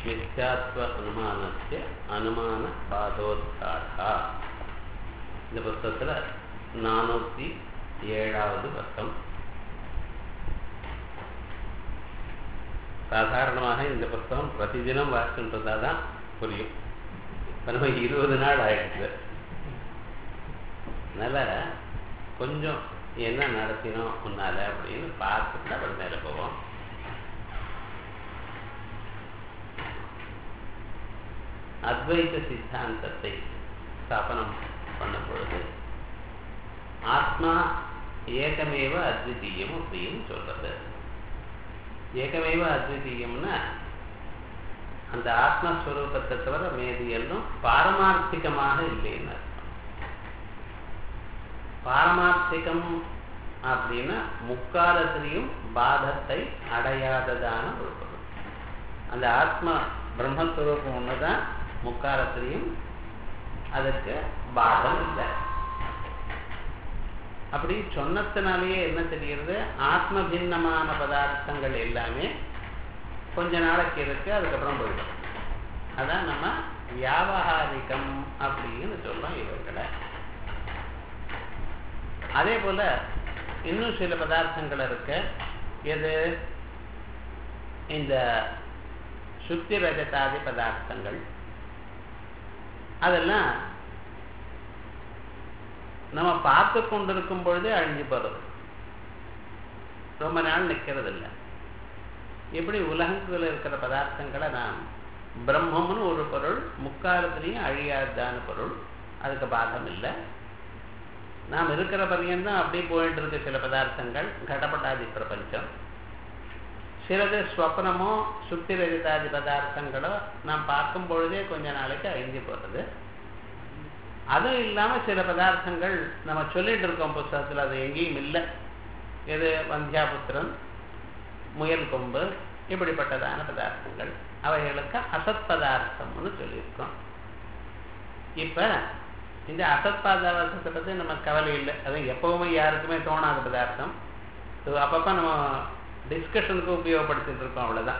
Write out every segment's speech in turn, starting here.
மித்யாத்வ அனுமானஸ்ய அனுமான பாதோத்காரா இந்த புஸ்தகத்தில் நானூற்றி ஏழாவது பக்கம் சாதாரணமாக இந்த புஸ்தகம் பிரதிதினம் வாசிக்கின்றதா தான் புரியும் இப்போ நம்ம இருபது நாள் ஆயிடுச்சு அதனால் கொஞ்சம் என்ன நடத்தினோம் முன்னால் அப்படின்னு பார்த்துட்டு அப்புறம் மேலே போவோம் அத்வைத சித்தாந்தத்தை ஸ்தாபனம் பண்ணும் பொழுது ஆத்மா ஏகமேவ அத்விதீயம் அப்படின்னு சொல்றது ஏகமேவ அத்விதீயம்னா அந்த ஆத்மஸ்வரூபத்தை தவிர மேதி எல்லாம் பாரமார்த்திகமாக இல்லைன்னு பாரமார்த்திகம் அப்படின்னா முக்காலத்திலையும் பாதத்தை அடையாததான ஒரு பொருள் அந்த ஆத்மா பிரம்மஸ்வரூபம் ஒண்ணுதான் முக்காலத்திலையும் அதுக்கு பாதம் இல்லை அப்படி சொன்னத்தினாலேயே என்ன தெரிகிறது ஆத்ம பின்னமான பதார்த்தங்கள் எல்லாமே கொஞ்ச நாளைக்கு இருக்கு அதுக்கப்புறம் போயிடும் அதான் நம்ம வியாபகாரிகம் அப்படின்னு சொல்றோம் இவர்களை அதே போல இன்னும் சில பதார்த்தங்கள் இருக்கு எது இந்த சுத்தி ரஜதாதி பதார்த்தங்கள் அதெல்லாம் நம்ம பார்த்து கொண்டிருக்கும் பொழுதே அழிஞ்சு போறது ரொம்ப நாள் நிற்கிறது இல்லை எப்படி உலகத்தில் இருக்கிற பதார்த்தங்களை நாம் பிரம்மம்னு ஒரு பொருள் முக்காலத்திலையும் அழியாதான பொருள் அதுக்கு பாதம் இல்லை நாம் இருக்கிற பரியந்தான் அப்படி போயிட்டு இருக்கு சில பதார்த்தங்கள் கடப்பட்டாதி பிரபஞ்சம் சிலது ஸ்வப்னமோ சுத்தி ரஜிதாதி பதார்த்தங்களோ நாம் பார்க்கும் பொழுதே கொஞ்ச நாளைக்கு அழிஞ்சு போகிறது அதுவும் இல்லாமல் சில பதார்த்தங்கள் நம்ம சொல்லிட்டு இருக்கோம் புஸ்தகத்தில் அது எங்கேயும் இல்லை எது வந்தியாபுத்திரன் முயல் கொம்பு இப்படிப்பட்டதான பதார்த்தங்கள் அவைகளுக்கு அசத் பதார்த்தம்னு சொல்லியிருக்கோம் இப்போ இந்த அசத் பதார்த்தத்தை பற்றி நம்ம கவலை இல்லை அது எப்பவுமே யாருக்குமே தோணாத பதார்த்தம் ஸோ அப்பப்போ நம்ம டிஸ்கஷனுக்கு உபயோகப்படுத்திட்டு இருக்கோம் அவ்வளோதான்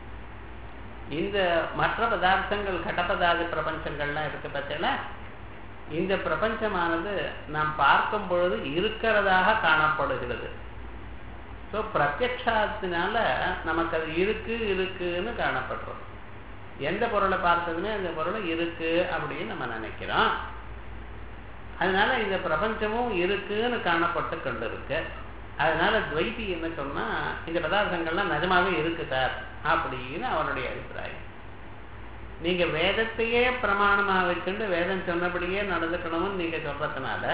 இந்த மற்ற பதார்த்தங்கள் கடப்பதாதி பிரபஞ்சங்கள்லாம் இருக்கு பார்த்தீங்களா இந்த பிரபஞ்சமானது நாம் பார்க்கும் பொழுது இருக்கிறதாக காணப்படுகிறது ஸோ பிரத்யக்ஷத்தினால நமக்கு அது இருக்கு இருக்குன்னு காணப்படுறோம் எந்த பொருளை பார்த்ததுமே அந்த பொருள் இருக்கு அப்படின்னு நம்ம நினைக்கிறோம் அதனால இந்த பிரபஞ்சமும் இருக்குன்னு காணப்பட்டு கொண்டு இருக்கு அதனால துவைத்தி என்ன சொன்னா இந்த பதார்த்தங்கள்லாம் நிஜமாவே இருக்கு சார் அப்படின்னு அவனுடைய அபிப்பிராயம் நீங்க வேதத்தையே பிரமாணமாக வச்சுட்டு வேதம் சொன்னபடியே நடந்துக்கணும்னு நீங்க சொல்றதுனால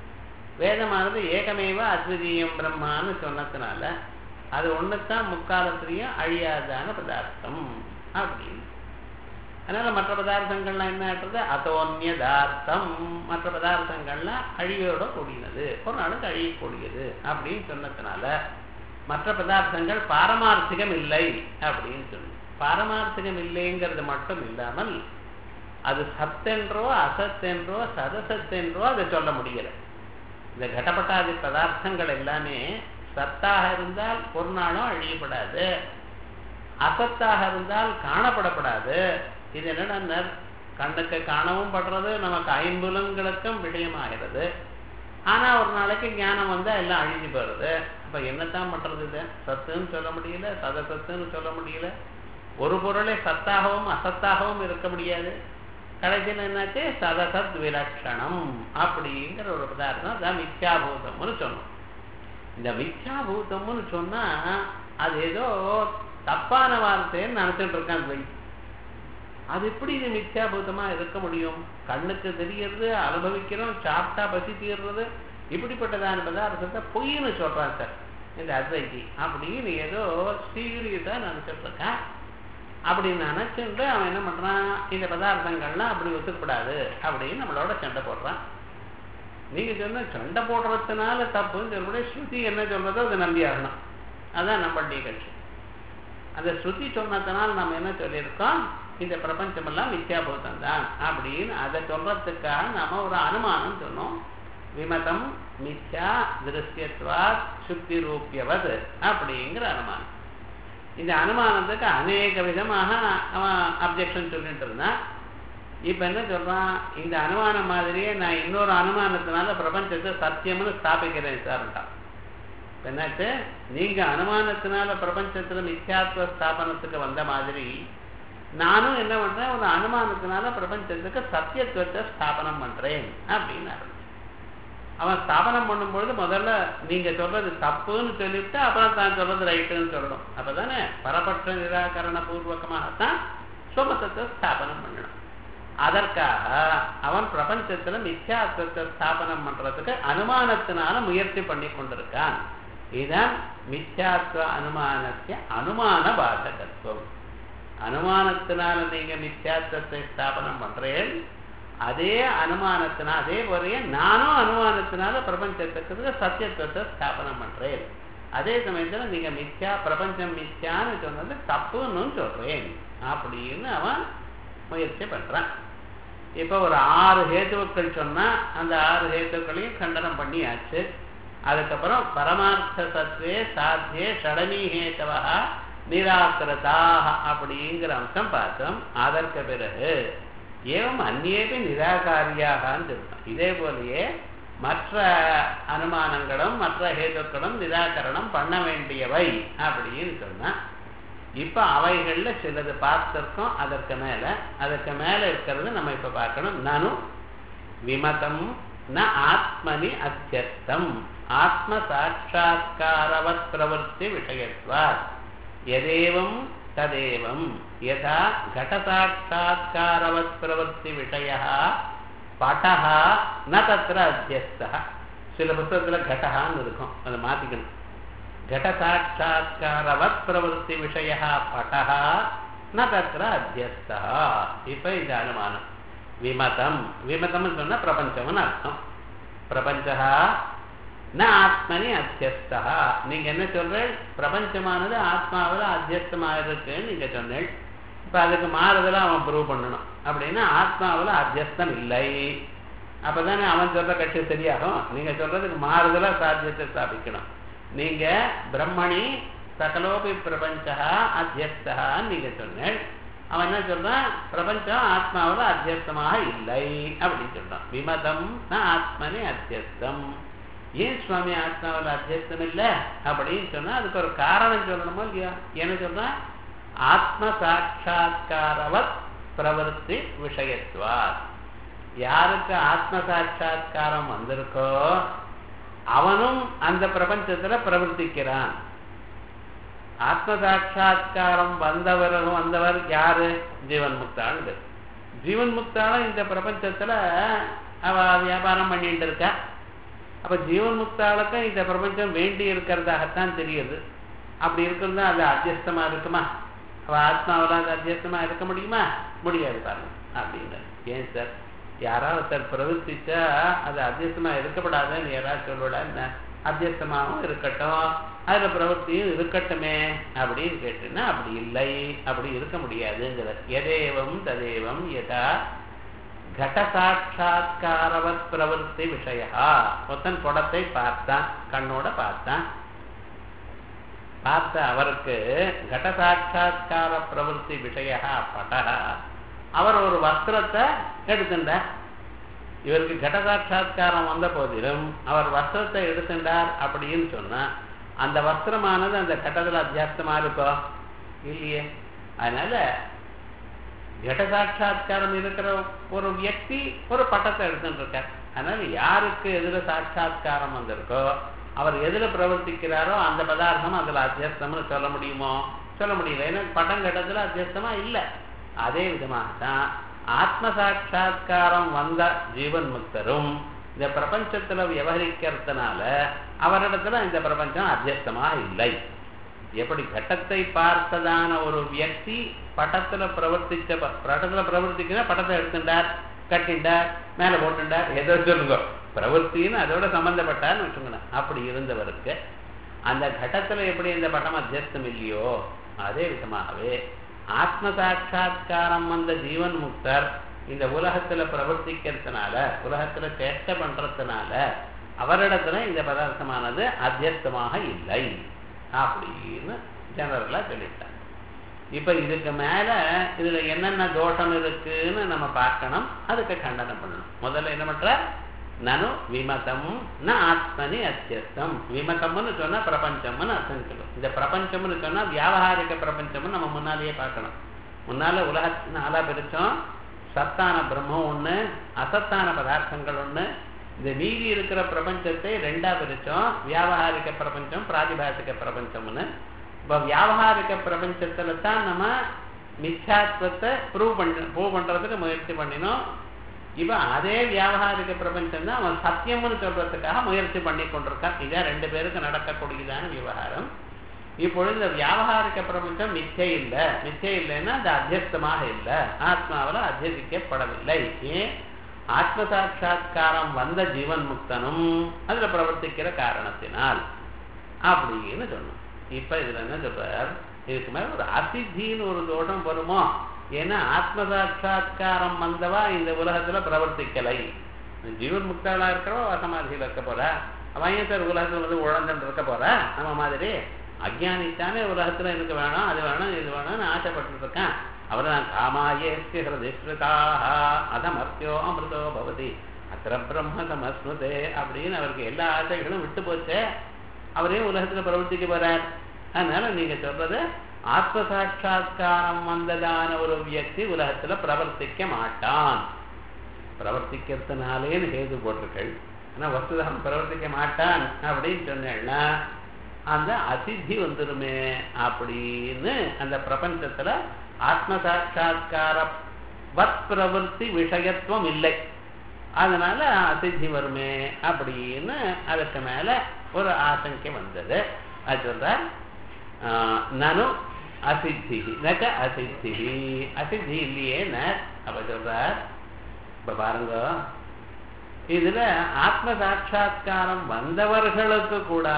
வேதமானது ஏகமேவ அத்விதீயம் பிரம்மான்னு சொன்னதுனால அது ஒண்ணுத்தான் முக்காலத்திலையும் அழியாதான பதார்த்தம் அப்படின்னு அதனால மற்ற பதார்த்தங்கள்லாம் என்ன ஆட்டுறது அதோன்யதார்த்தம் மற்ற பதார்த்தங்கள்லாம் அழியோட கூடியது ஒரு நாளுக்கு அழியக்கூடியது அப்படின்னு சொன்னதுனால மற்ற பதார்த்தங்கள் பாரமார்த்திகம் இல்லை அப்படின்னு சொல்லி பாரமார்த்திகம் இல்லைங்கிறது மட்டும் இல்லாமல் அது சத்தென்றோ அசத்தென்றோ சதசத்தென்றோ அதை சொல்ல முடியல இந்த கடப்பட்டாதி பதார்த்தங்கள் எல்லாமே சத்தாக இருந்தால் ஒரு நாளும் அழியப்படாது அசத்தாக இருந்தால் காணப்படப்படாது இது என்னன்னா கண்ணுக்கு காணவும் படுறது நமக்கு ஐம்புலங்களுக்கும் விடயமாகிறது ஆனா ஒரு நாளைக்கு ஞானம் வந்தா எல்லாம் அழிஞ்சு போறது அப்ப என்னத்தான் பண்றது இது சத்துன்னு சொல்ல முடியல சதசத்துன்னு சொல்ல முடியல ஒரு பொருளை சத்தாகவும் அசத்தாகவும் இருக்க முடியாது கடைசியில் என்னாச்சு சதசத் விலட்சணம் அப்படிங்கிற ஒரு பதார்த்தம் அதான் மித்யாபூதம்னு சொன்னோம் இந்த மித்யாபூதம்னு சொன்னா அது ஏதோ தப்பான வார்த்தைன்னு நினைச்சிட்டு இருக்கான் துவை அது எப்படி இது மித்யாபூதமா இருக்க முடியும் கண்ணுக்கு தெரியறது அனுபவிக்கிறோம் சாப்பிட்டா பசி தீர்றது இப்படிப்பட்டதான பதார்த்தத்தை பொய்ன்னு சொல்றான் சார் இந்த அத்வைத்தி அப்படின்னு ஏதோ சீரியஸா நினைச்சிட்டு இருக்கான் அப்படி நினைச்சுட்டு அவன் என்ன பண்றான் இந்த பதார்த்தங்கள்லாம் அப்படி ஒத்துக்கப்படாது அப்படின்னு நம்மளோட சண்டை போடுறான் நீங்க சொன்ன சண்டை போடுறதுனால தப்புன்னு சொல்லக்கூடிய ஸ்ருதி என்ன சொல்றதோ அதை நம்பி ஆகணும் அதான் நம்மளுடைய கட்சி அந்த ஸ்ருதி சொன்னதுனால நம்ம என்ன சொல்லியிருக்கோம் இந்த பிரபஞ்சமெல்லாம் வித்யாபூதம் தான் அப்படின்னு அதை சொல்றதுக்காக நாம ஒரு அனுமானம் சொன்னோம் விமதம் மித்யா திருஷ்யத்வா சுத்தி ரூபியவது அப்படிங்கிற அனுமானம் இந்த அனுமானத்துக்கு அநேக விதமாக அவன் அப்ஜெக்ஷன் சொல்லிட்டு இருந்தான் இப்ப என்ன சொல்றான் இந்த அனுமானம் மாதிரியே நான் இன்னொரு அனுமானத்தினால பிரபஞ்சத்தை சத்தியம்னு ஸ்தாபிக்கிறேன் சார்ட்டான் என்னாச்சு நீங்க அனுமானத்தினால பிரபஞ்சத்துல மித்யாத்வ ஸ்தாபனத்துக்கு வந்த மாதிரி நானும் என்ன பண்றேன் ஒரு அனுமானத்தினால பிரபஞ்சத்துக்கு சத்தியத்துவத்தை ஸ்தாபனம் பண்றேன் அப்படின்னு அவன் ஸ்தாபனம் பண்ணும்பொழுது முதல்ல நீங்க சொல்றது தப்புன்னு சொல்லிவிட்டு அப்புறம் தான் சொல்றது ரைட்டுன்னு சொல்லணும் அப்பதானே பரபட்ச நிராகரண பூர்வகமாகத்தான் சுமத்தத்தை ஸ்தாபனம் பண்ணணும் அதற்காக அவன் பிரபஞ்சத்துல மித்யாத்வத்தை ஸ்தாபனம் பண்றதுக்கு அனுமானத்தினால முயற்சி பண்ணி கொண்டிருக்கான் இதுதான் மித்யாத்வ அனுமானத்திய அனுமான பாதகத்துவம் அனுமானத்தினால நீங்க மித்யாத்வத்தை ஸ்தாபனம் பண்றேன் அதே அனுமானத்தினால் அதே போலயே நானும் அனுமானத்தினால பிரபஞ்சத்துக்கு சத்தியத்துவத்தை ஸ்தாபனம் பண்றேன் அதே சமயத்துல நீங்க மித்யா பிரபஞ்சம் மித்யான்னு சொன்னது தப்புன்னு சொல்றேன் அப்படின்னு அவன் முயற்சி பண்றான் இப்ப ஒரு ஆறு ஹேத்துக்கள் சொன்னா அந்த ஆறு ஹேத்துக்களையும் கண்டனம் பண்ணியாச்சு அதுக்கப்புறம் பரமார்த்த சத்வே சாத்தியே ஷடமி ஹேத்தவா நிராகிரதாக அப்படிங்கிற அம்சம் பார்த்தோம் அதற்கு பிறகு ஏவம் அந்நேபி நிராகாரியாகான்னு சொல்றோம் இதே போலயே மற்ற அனுமானங்களும் மற்ற ஹேதுக்களும் நிராகரணம் பண்ண வேண்டியவை அப்படின்னு சொன்னா இப்ப அவைகள்ல சிலது பார்த்திருக்கோம் அதற்கு மேல அதற்கு மேல இருக்கிறது நம்ம இப்ப பார்க்கணும் நனு விமதம் ந ஆத்மனி அத்தியஸ்தம் ஆத்ம சாட்சா்காரவத் பிரவருத்தி விஷயத்வாத் எதேவம் ததேவம் யதா கடசாட்சா்காரவத் பிரவருத்தி விஷய பட்டஹ ந தத்திர அத்தியஸ்தா சில புத்தகத்துல கடகான்னு இருக்கும் அதை மாத்திக்கணும் கடசாட்சா்காரவத் பிரவருத்தி விஷய பட்டஹ ந தத்திர அத்தியஸ்தா இப்ப இது அனுமானம் விமதம் விமதம்னு சொன்னா பிரபஞ்சம்னு அர்த்தம் பிரபஞ்சா ந ஆத்மனி அத்தியஸ்தா நீங்க என்ன சொல்றேன் பிரபஞ்சமானது ஆத்மாவில் அத்தியஸ்தமா இருக்குன்னு நீங்க சொன்னேன் இப்ப அதுக்கு மாறுதலா அவன் ப்ரூவ் பண்ணணும் அப்படின்னா ஆத்மாவில் அத்தியஸ்தம் இல்லை அப்பதானே அவன் சொல்ற கட்சி சரியாகும் நீங்க சொல்றதுக்கு மாறுதலா சாத்தியத்தை ஸ்தாபிக்கணும் நீங்க பிரம்மணி சகலோபி பிரபஞ்சா அத்தியஸ்தான்னு நீங்க சொன்னேன் அவன் என்ன சொல்றான் பிரபஞ்சம் ஆத்மாவில் அத்தியஸ்தமாக இல்லை அப்படின்னு சொல்றான் விமதம் ந ஆத்மனி அத்தியஸ்தம் ஏன் சுவாமி ஆத்மாவில் அத்தியஸ்தம் இல்லை அப்படின்னு சொன்னா அதுக்கு ஒரு காரணம் சொல்லணுமோ இல்லையா என்ன சொல்றான் ஆத்ம சாட்சா்காரவத் பிரவருத்தி விஷயத்துவார் யாருக்கு ஆத்ம சாட்சா்காரம் வந்திருக்கோ அவனும் அந்த பிரபஞ்சத்துல பிரவர்த்திக்கிறான் ஆத்ம சாட்சா்காரம் வந்தவரும் வந்தவர் யாரு ஜீவன் முக்தாள் ஜீவன் முக்தாலும் இந்த பிரபஞ்சத்துல அவ வியாபாரம் பண்ணிட்டு இருக்கா அப்ப ஜீவன் முக்தாளுக்கு இந்த பிரபஞ்சம் வேண்டி இருக்கிறதாகத்தான் தெரியுது அப்படி இருக்கிறதா அது அத்தியஸ்தமா இருக்குமா அவ ஆத்மாவில் அது அத்தியஸ்தமா இருக்க முடியுமா முடியாது பாருங்க அப்படின்னு ஏன் சார் யாராவது சார் பிரவர்த்திச்சா அது அத்தியஸ்தமா இருக்கப்படாதுன்னு யாராவது சொல்லுவா என்ன அத்தியஸ்தமாகவும் இருக்கட்டும் அதுல பிரவൃத்தியும் இருக்கட்டுமே அப்படின்னு கேட்டுன்னா அப்படி இல்லை அப்படி இருக்க முடியாதுங்கிற எதேவம் ததேவம் யதா கடசாட்சா்காரவத் பிரவருத்தி விஷயா ஒத்தன் குடத்தை பார்த்தான் கண்ணோட பார்த்தான் பார்த்த அவருக்கு கடசாட்சா்கார பிரவருத்தி விஷயா பட்டக அவர் ஒரு வஸ்திரத்தை எடுத்துட்டார் இவருக்கு கடசாட்சா்காரம் வந்த போதிலும் அவர் வஸ்திரத்தை எடுத்துட்டார் அப்படின்னு சொன்னா அந்த வஸ்திரமானது அந்த கட்டத்தில் அத்தியாசமா இருக்கோ இல்லையே அதனால கடசாட்சா்காரம் இருக்கிற ஒரு வியக்தி ஒரு பட்டத்தை எடுத்துட்டு இருக்கார் அதனால யாருக்கு எதிர சாட்சா்காரம் வந்திருக்கோ அவர் எதிர பிரவர்த்திக்கிறாரோ அந்த பதார்த்தம் அதுல அத்தியஸ்தம்னு சொல்ல முடியுமோ சொல்ல முடியல ஏன்னா பட்டம் கட்டத்துல அத்தியஸ்தமா இல்லை அதே விதமாகத்தான் ஆத்ம சாட்சா்காரம் வந்த ஜீவன் முக்தரும் இந்த பிரபஞ்சத்துல விவகரிக்கிறதுனால அவரிடத்துல இந்த பிரபஞ்சம் அத்தியஸ்தமாக இல்லை எப்படி கட்டத்தை பார்த்ததான ஒரு வியக்தி பட்டத்துல பிரவர்த்திச்ச பட்டத்துல பிரவர்த்திக்கிற பட்டத்தை எடுத்துட்டார் கட்டிண்டார் மேல போட்டுண்டார் ஏதோ சொல்லுங்க பிரவர்த்தின்னு அதோட சம்பந்தப்பட்டார்னு வச்சுக்கணும் அப்படி இருந்தவருக்கு அந்த கட்டத்துல எப்படி இந்த பட்டம் அத்தியஸ்தம் இல்லையோ அதே விதமாகவே ஆத்ம சாட்சா்காரம் வந்த ஜீவன் முக்தர் இந்த உலகத்துல பிரவர்த்திக்கிறதுனால உலகத்துல சேஷ்ட பண்றதுனால அவரிடத்துல இந்த பதார்த்தமானது அத்தியஸ்தமாக இல்லை அப்படின்னு ஜெனரலா சொல்லிட்டார் இப்ப இதுக்கு மேல இதுல என்னென்ன தோஷம் இருக்குன்னு நம்ம பார்க்கணும் அதுக்கு கண்டனம் பண்ணணும் முதல்ல என்ன பண்ற நனு விமதம் ந ஆத்மனி அத்தியஸ்தம் விமதம்னு சொன்னா பிரபஞ்சம்னு அர்த்தம் சொல்லும் இந்த பிரபஞ்சம்னு சொன்னா வியாபகாரிக பிரபஞ்சம்னு நம்ம முன்னாலேயே பார்க்கணும் முன்னால உலகத்தை நாளா பிரிச்சோம் சத்தான பிரம்மம் ஒண்ணு அசத்தான பதார்த்தங்கள் ஒண்ணு இந்த மீதி இருக்கிற பிரபஞ்சத்தை ரெண்டா பிரிச்சோம் வியாபகாரிக பிரபஞ்சம் பிராதிபாசிக பிரபஞ்சம்னு இப்போ வியாபகாரிக பிரபஞ்சத்துல தான் நம்ம மிச்சாத்வத்தை ப்ரூவ் பண்ண ப்ரூவ் பண்றதுக்கு முயற்சி பண்ணினோம் இப்போ அதே வியாபகாரிக பிரபஞ்சம் தான் அவன் சத்தியம்னு சொல்றதுக்காக முயற்சி பண்ணி கொண்டிருக்கான் இதான் ரெண்டு பேருக்கு நடக்கக்கூடியதான விவகாரம் இப்பொழுது இந்த வியாபகாரிக பிரபஞ்சம் மிச்சை இல்லை மிச்சை இல்லைன்னா அது அத்தியஸ்தமாக இல்லை ஆத்மாவில் அத்தியசிக்கப்படவில்லை ஏன் ஆத்ம சாட்சா்காரம் வந்த ஜீவன் முக்தனும் அதுல பிரவர்த்திக்கிற காரணத்தினால் அப்படின்னு சொன்னோம் இப்ப இதுல என்ன சொல்றார் இதுக்கு மேல ஒரு அசித்தின்னு ஒரு தோஷம் வருமோ ஏன்னா ஆத்ம சாட்சா்காரம் வந்தவா இந்த உலகத்துல பிரவர்த்திக்கலை ஜீவன் முக்தலா இருக்கிறவா வசமாதியில் இருக்க போறா அவன் ஏன் சார் உலகத்துல வந்து உழந்துட்டு இருக்க போறா நம்ம மாதிரி அஜானித்தானே உலகத்துல எனக்கு வேணும் அது வேணும் இது வேணும்னு ஆசைப்பட்டு இருக்கான் அவர் நான் காமாயேஸ்ய ஹிருதிஸ்ருதாக அதமர்த்தியோ அமிர்தோ பவதி அத்திர பிரம்ம சமஸ்மிருதே அப்படின்னு அவருக்கு எல்லா ஆசைகளும் விட்டு போச்சு அவரையும் உலகத்துல பிரவர்த்திக்க போறார் அதனால நீங்க சொல்றது ஆத்ம சாட்சா்காரம் வந்ததான ஒரு வியக்தி உலகத்துல பிரவர்த்திக்க மாட்டான் பிரவர்த்திக்கிறதுனாலேன்னு ஹேது போட்டிருக்கள் ஆனா வஸ்துதான் பிரவர்த்திக்க மாட்டான் அப்படின்னு சொன்னேன்னா அந்த அசித்தி வந்துருமே அப்படின்னு அந்த பிரபஞ்சத்துல ஆத்ம சாட்சா்கார வத் பிரவருத்தி விஷயத்துவம் இல்லை அதனால அசித்தி வருமே அப்படின்னு அதுக்கு மேல ஒரு ஆசங்கை வந்தது அது சொல்ற நனு அசித்தி நக அசித்தி அசித்தி இல்லையே ந அப்ப சொல்ற இப்ப பாருங்க இதுல ஆத்ம சாட்சா்காரம் வந்தவர்களுக்கு கூட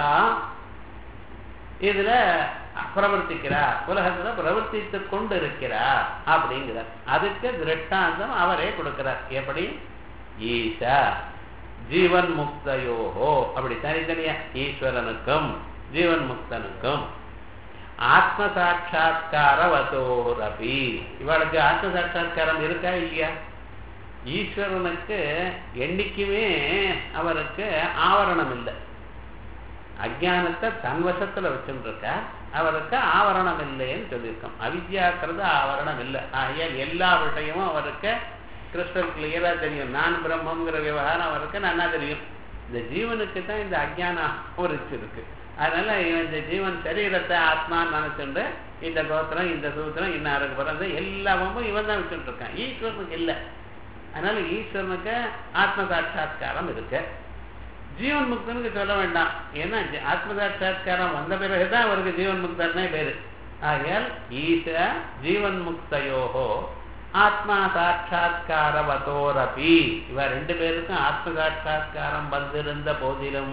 இதுல பிரவர்த்திக்கிறார் உலகத்துல பிரவர்த்தித்துக் கொண்டு இருக்கிறார் அப்படிங்கிறார் அதுக்கு திருஷ்டாந்தம் அவரே கொடுக்கிறார் எப்படி ஈசா ஜீவன் முக்தயோகோ அப்படி தனித்தனியா ஈஸ்வரனுக்கும் ஜீவன் முக்தனுக்கும் ஆத்ம சாட்சா்காரவதோரபி இவளுக்கு ஆத்ம சாட்சா்காரம் இருக்கா இல்லையா ஈஸ்வரனுக்கு என்னைக்குமே அவருக்கு ஆவரணம் இல்லை அஜானத்தை தன் வசத்துல வச்சுருக்க அவருக்கு ஆவரணம் இல்லைன்னு சொல்லியிருக்கோம் அவித்யாக்கிறது ஆவரணம் இல்லை ஆகையால் எல்லா விஷயமும் அவருக்கு கிறிஸ்டல் கிளியரா தெரியும் நான் பிரம்மங்கிற விவகாரம் அவருக்கு நன்னா தெரியும் இந்த ஜீவனுக்கு தான் இந்த அஜானம் ஆவரிச்சிருக்கு அதனால இவன் இந்த ஜீவன் சரீரத்தை ஆத்மான்னு நினைச்சுண்டு இந்த கோத்திரம் இந்த சூத்திரம் இன்னாருக்கு பிறந்த எல்லாமும் இவன் தான் வச்சுட்டு இருக்கான் ஈஸ்வரனுக்கு இல்லை அதனால ஈஸ்வரனுக்கு ஆத்ம சாட்சா்காரம் இருக்கு ஜீவன் முக்தனுக்கு சொல்ல வேண்டாம் ஏன்னா ஆத்ம சாட்சா்காரம் வந்த பிறகுதான் அவருக்கு ஜீவன் முக்தர்னே பேரு ஆகையால் ஈச ஜீவன் முக்தயோகோ ஆத்மா சாட்சா்காரவதோரபி இவ ரெண்டு பேருக்கும் ஆத்ம சாட்சா்காரம் வந்திருந்த போதிலும்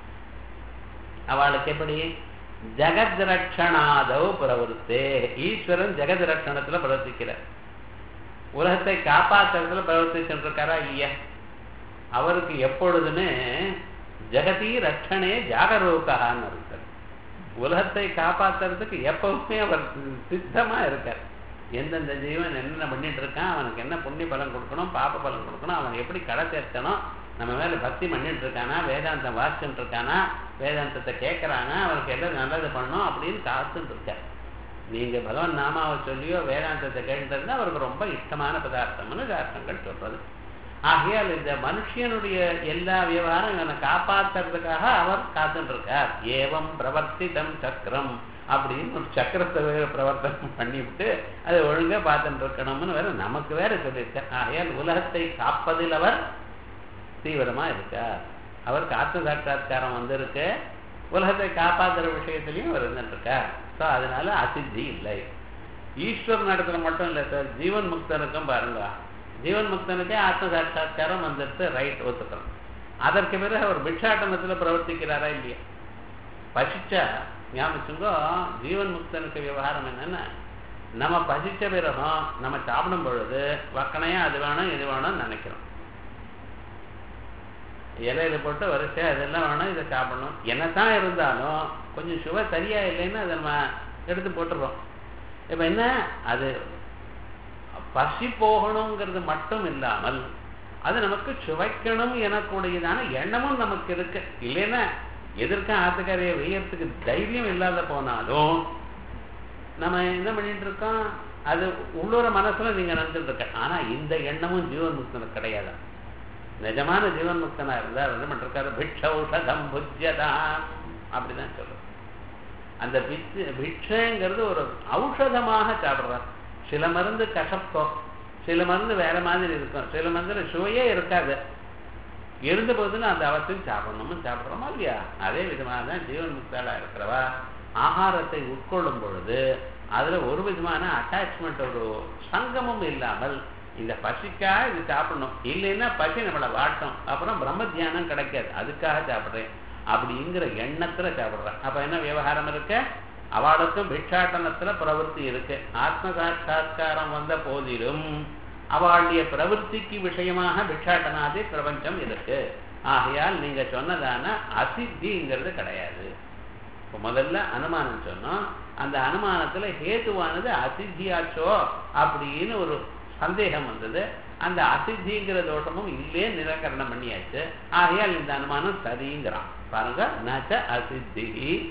அவளுக்கு எப்படி ஜெகத் ரட்சணாதவ் பிரவருத்தே ஈஸ்வரன் ஜெகத் ரட்சணத்துல பிரவர்த்திக்கிறார் உலகத்தை காப்பாற்றுறதுல பிரவர்த்திச்சுட்டு இருக்காரா இல்லையா அவருக்கு எப்பொழுதுமே ஜெகதி ரட்சணே ஜாகரூகான்னு இருக்கார் உலகத்தை காப்பாற்றுறதுக்கு எப்பவுமே அவர் சித்தமா இருக்கார் எந்தெந்த ஜீவன் என்னென்ன பண்ணிட்டு இருக்கான் அவனுக்கு என்ன புண்ணிய பலன் கொடுக்கணும் பாப்ப பலன் கொடுக்கணும் அவன் எப்படி கடை சேர்த்தணும் நம்ம மேல பக்தி பண்ணிட்டு இருக்கானா வேதாந்தம் வாசிச்சுட்டு இருக்கானா வேதாந்தத்தை கேட்கறானா அவனுக்கு எல்லாம் நல்லது பண்ணணும் அப்படின்னு காத்துட்டு இருக்கார் நீங்க பகவான் நாமாவை சொல்லியோ வேதாந்தத்தை கேட்டுருந்தா அவருக்கு ரொம்ப இஷ்டமான பதார்த்தம்னு சாஸ்திரங்கள் சொல்றது ஆகையால் இந்த மனுஷனுடைய எல்லா விவகாரம் இவனை காப்பாத்துறதுக்காக அவர் காத்துட்டு இருக்கார் ஏவம் பிரவர்த்திதம் சக்கரம் அப்படின்னு ஒரு சக்கரத்தை வேற பிரவர்த்தனம் பண்ணிவிட்டு அதை ஒழுங்கா பார்த்துட்டு இருக்கணும்னு வேற நமக்கு வேற சொல்லியிருக்கார் ஆகையால் உலகத்தை காப்பதில் அவர் தீவிரமா இருக்கார் அவருக்கு ஆத்ம சாட்சா்காரம் வந்திருக்கு உலகத்தை காப்பாற்றுற விஷயத்திலையும் அவர் இருந்துட்டு இருக்கார் ஸோ அதனால அசித்தி இல்லை ஈஸ்வரன் இடத்துல மட்டும் இல்லை சார் ஜீவன் முக்தனுக்கும் பாருங்க ஜீவன் முக்தனுக்கே ஆத்ம சாட்சா்காரம் வந்துட்டு ரைட் ஒத்துக்கிறோம் அதற்கு பிறகு அவர் பிக்ஷாட்டனத்தில் பிரவர்த்திக்கிறாரா இல்லையா பசிச்சா ஞாபகம் ஜீவன் முக்தனுக்கு விவகாரம் என்னன்னா நம்ம பசிச்ச பிறகும் நம்ம சாப்பிடும் பொழுது வக்கனையா அது வேணும் இது வேணும்னு நினைக்கிறோம் இலையில போட்டு வரிசை அதெல்லாம் வேணும் இதை சாப்பிடணும் என்னத்தான் இருந்தாலும் கொஞ்சம் சுவை சரியா இல்லைன்னு அதை நம்ம எடுத்து போட்டுறோம் இப்ப என்ன அது பசி போகணுங்கிறது மட்டும் இல்லாமல் அது நமக்கு சுவைக்கணும் எனக்கூடியதான எண்ணமும் நமக்கு இருக்கு இல்லைன்னா எதிர்க்க ஆத்துக்காரையை வெய்யறதுக்கு தைரியம் இல்லாத போனாலும் நம்ம என்ன பண்ணிட்டு இருக்கோம் அது உள்ளூர மனசுல நீங்க நினைச்சிட்டு இருக்க ஆனா இந்த எண்ணமும் ஜீவன் முக்தனுக்கு கிடையாது நிஜமான ஜீவன் முக்தனா இருந்தா என்ன பண்ணிருக்காரு பிட்சௌஷதம் புஜ்யதான் அப்படிதான் சொல்றோம் அந்த பிச்சு பிட்சைங்கிறது ஒரு ஔஷதமாக சாப்பிடுறார் சில மருந்து கசப்பம் சில மருந்து வேற மாதிரி இருக்கும் சில மருந்து சுவையே இருக்காது இருந்த போதுன்னு அந்த அவசியம் சாப்பிடணும்னு சாப்பிட்றோமா இல்லையா அதே விதமாக தான் ஜீவன் முக்தாலா இருக்கிறவா ஆகாரத்தை உட்கொள்ளும் பொழுது அதுல ஒரு விதமான அட்டாச்மெண்ட் ஒரு சங்கமும் இல்லாமல் இந்த பசிக்கா இது சாப்பிடணும் இல்லைன்னா பசி நம்மளை வாட்டும் அப்புறம் பிரம்ம தியானம் கிடைக்காது அதுக்காக சாப்பிட்றேன் அப்படிங்கிற எண்ணத்துல சாப்பிட்றேன் அப்ப என்ன விவகாரம் இருக்கு அவளுக்கும் பிக்ஷாட்டனத்துல பிரவருத்தி இருக்கு ஆத்ம சாட்சா்காரம் வந்த போதிலும் அவளுடைய பிரவருத்திக்கு விஷயமாக பிக்ஷாட்டனாதி பிரபஞ்சம் இருக்கு ஆகையால் நீங்க சொன்னதான அசித்திங்கிறது கிடையாது இப்போ முதல்ல அனுமானம் சொன்னோம் அந்த அனுமானத்துல ஹேத்துவானது அசித்தியாச்சோ அப்படின்னு ஒரு சந்தேகம் வந்தது அந்த அசித்திங்கிற தோஷமும் இல்லே நிராகரணம் பண்ணியாச்சு ஆகையால் இந்த அனுமானம் சரிங்கிறான் பாருங்க நச்ச அசித்தி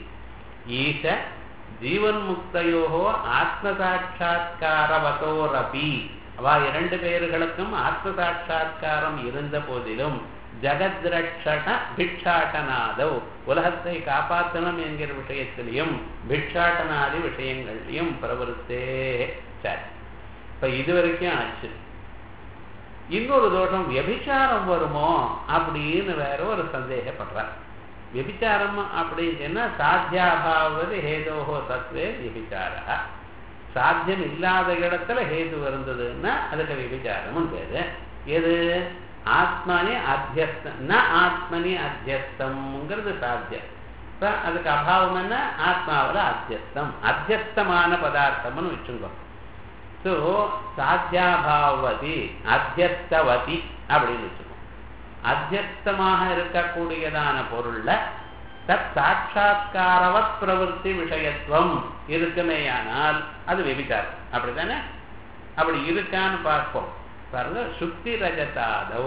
ஈச ஜீவன் முக்தையோ ஆத்ம சாட்சா்காரவதோரபி அவ இரண்டு பேர்களுக்கும் ஆத்ம சாட்சா்காரம் இருந்த போதிலும் ஜகத்ரட்சண பிக்ஷாட்டனாதவ் உலகத்தை காப்பாற்றணும் என்கிற விஷயத்திலையும் பிக்ஷாட்டனாதி விஷயங்கள்லையும் பிரவருத்தே சரி இப்ப இது வரைக்கும் ஆச்சு இன்னொரு தோஷம் வியபிச்சாரம் வருமோ அப்படின்னு வேற ஒரு சந்தேகப்படுறார் வியபிச்சாரம் அப்படின்னு சொன்னா சாத்தியாபாவது ஹேதோஹோ தத்துவே வியபிச்சாரா சாத்தியம் இல்லாத இடத்துல ஹேது இருந்ததுன்னா அதுக்கு விபச்சாரமும் பேரு எது ஆத்மனி அத்தியஸ்தம் ந ஆத்மனி அத்தியஸ்தம்ங்கிறது சாத்தியம் இப்ப அதுக்கு அபாவம் என்ன ஆத்மாவில் அத்தியஸ்தம் அத்தியஸ்தமான பதார்த்தம்னு வச்சுக்கோ ஸோ சாத்தியாபாவதி அத்தியஸ்தவதி அப்படின்னு வச்சுக்கோ அத்தியஸ்தமாக இருக்கக்கூடியதான பொருள்ல தத் சாட்சா்காரவத் பிரவருத்தி விஷயத்துவம் இருக்குமேயானால் அது வெபிச்சாரம் அப்படித்தானே அப்படி இருக்கான்னு பார்ப்போம் பாருங்க சுக்தி ரஜதாதோ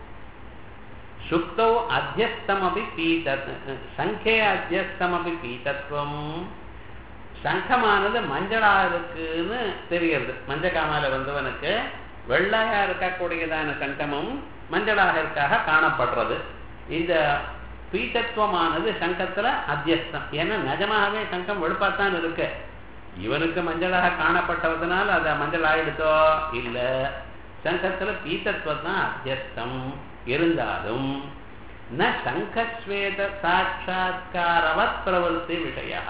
சுக்தோ அத்தியஸ்தமபி பீத சங்கே அத்தியஸ்தமபி பீதத்துவம் சங்கமானது மஞ்சளா இருக்குன்னு தெரிகிறது மஞ்சக்காமால வந்தவனுக்கு வெள்ளையா இருக்கக்கூடியதான சங்கமும் மஞ்சளாக இருக்காக காணப்படுறது இந்த பீட்டத்துவமானது சங்கத்துல அத்தியஸ்தம் ஏன்னா நிஜமாகவே சங்கம் வெளுப்பாத்தான் இருக்கு இவனுக்கு மஞ்சளாக காணப்பட்டதுனால அது மஞ்சள் ஆயிடுத்தோ இல்ல சங்கத்துல பீத்தத்துவம் தான் அத்தியஸ்தம் இருந்தாலும் ந சங்கஸ்வேத சாட்சா்காரவத் பிரவருத்தி விஷயா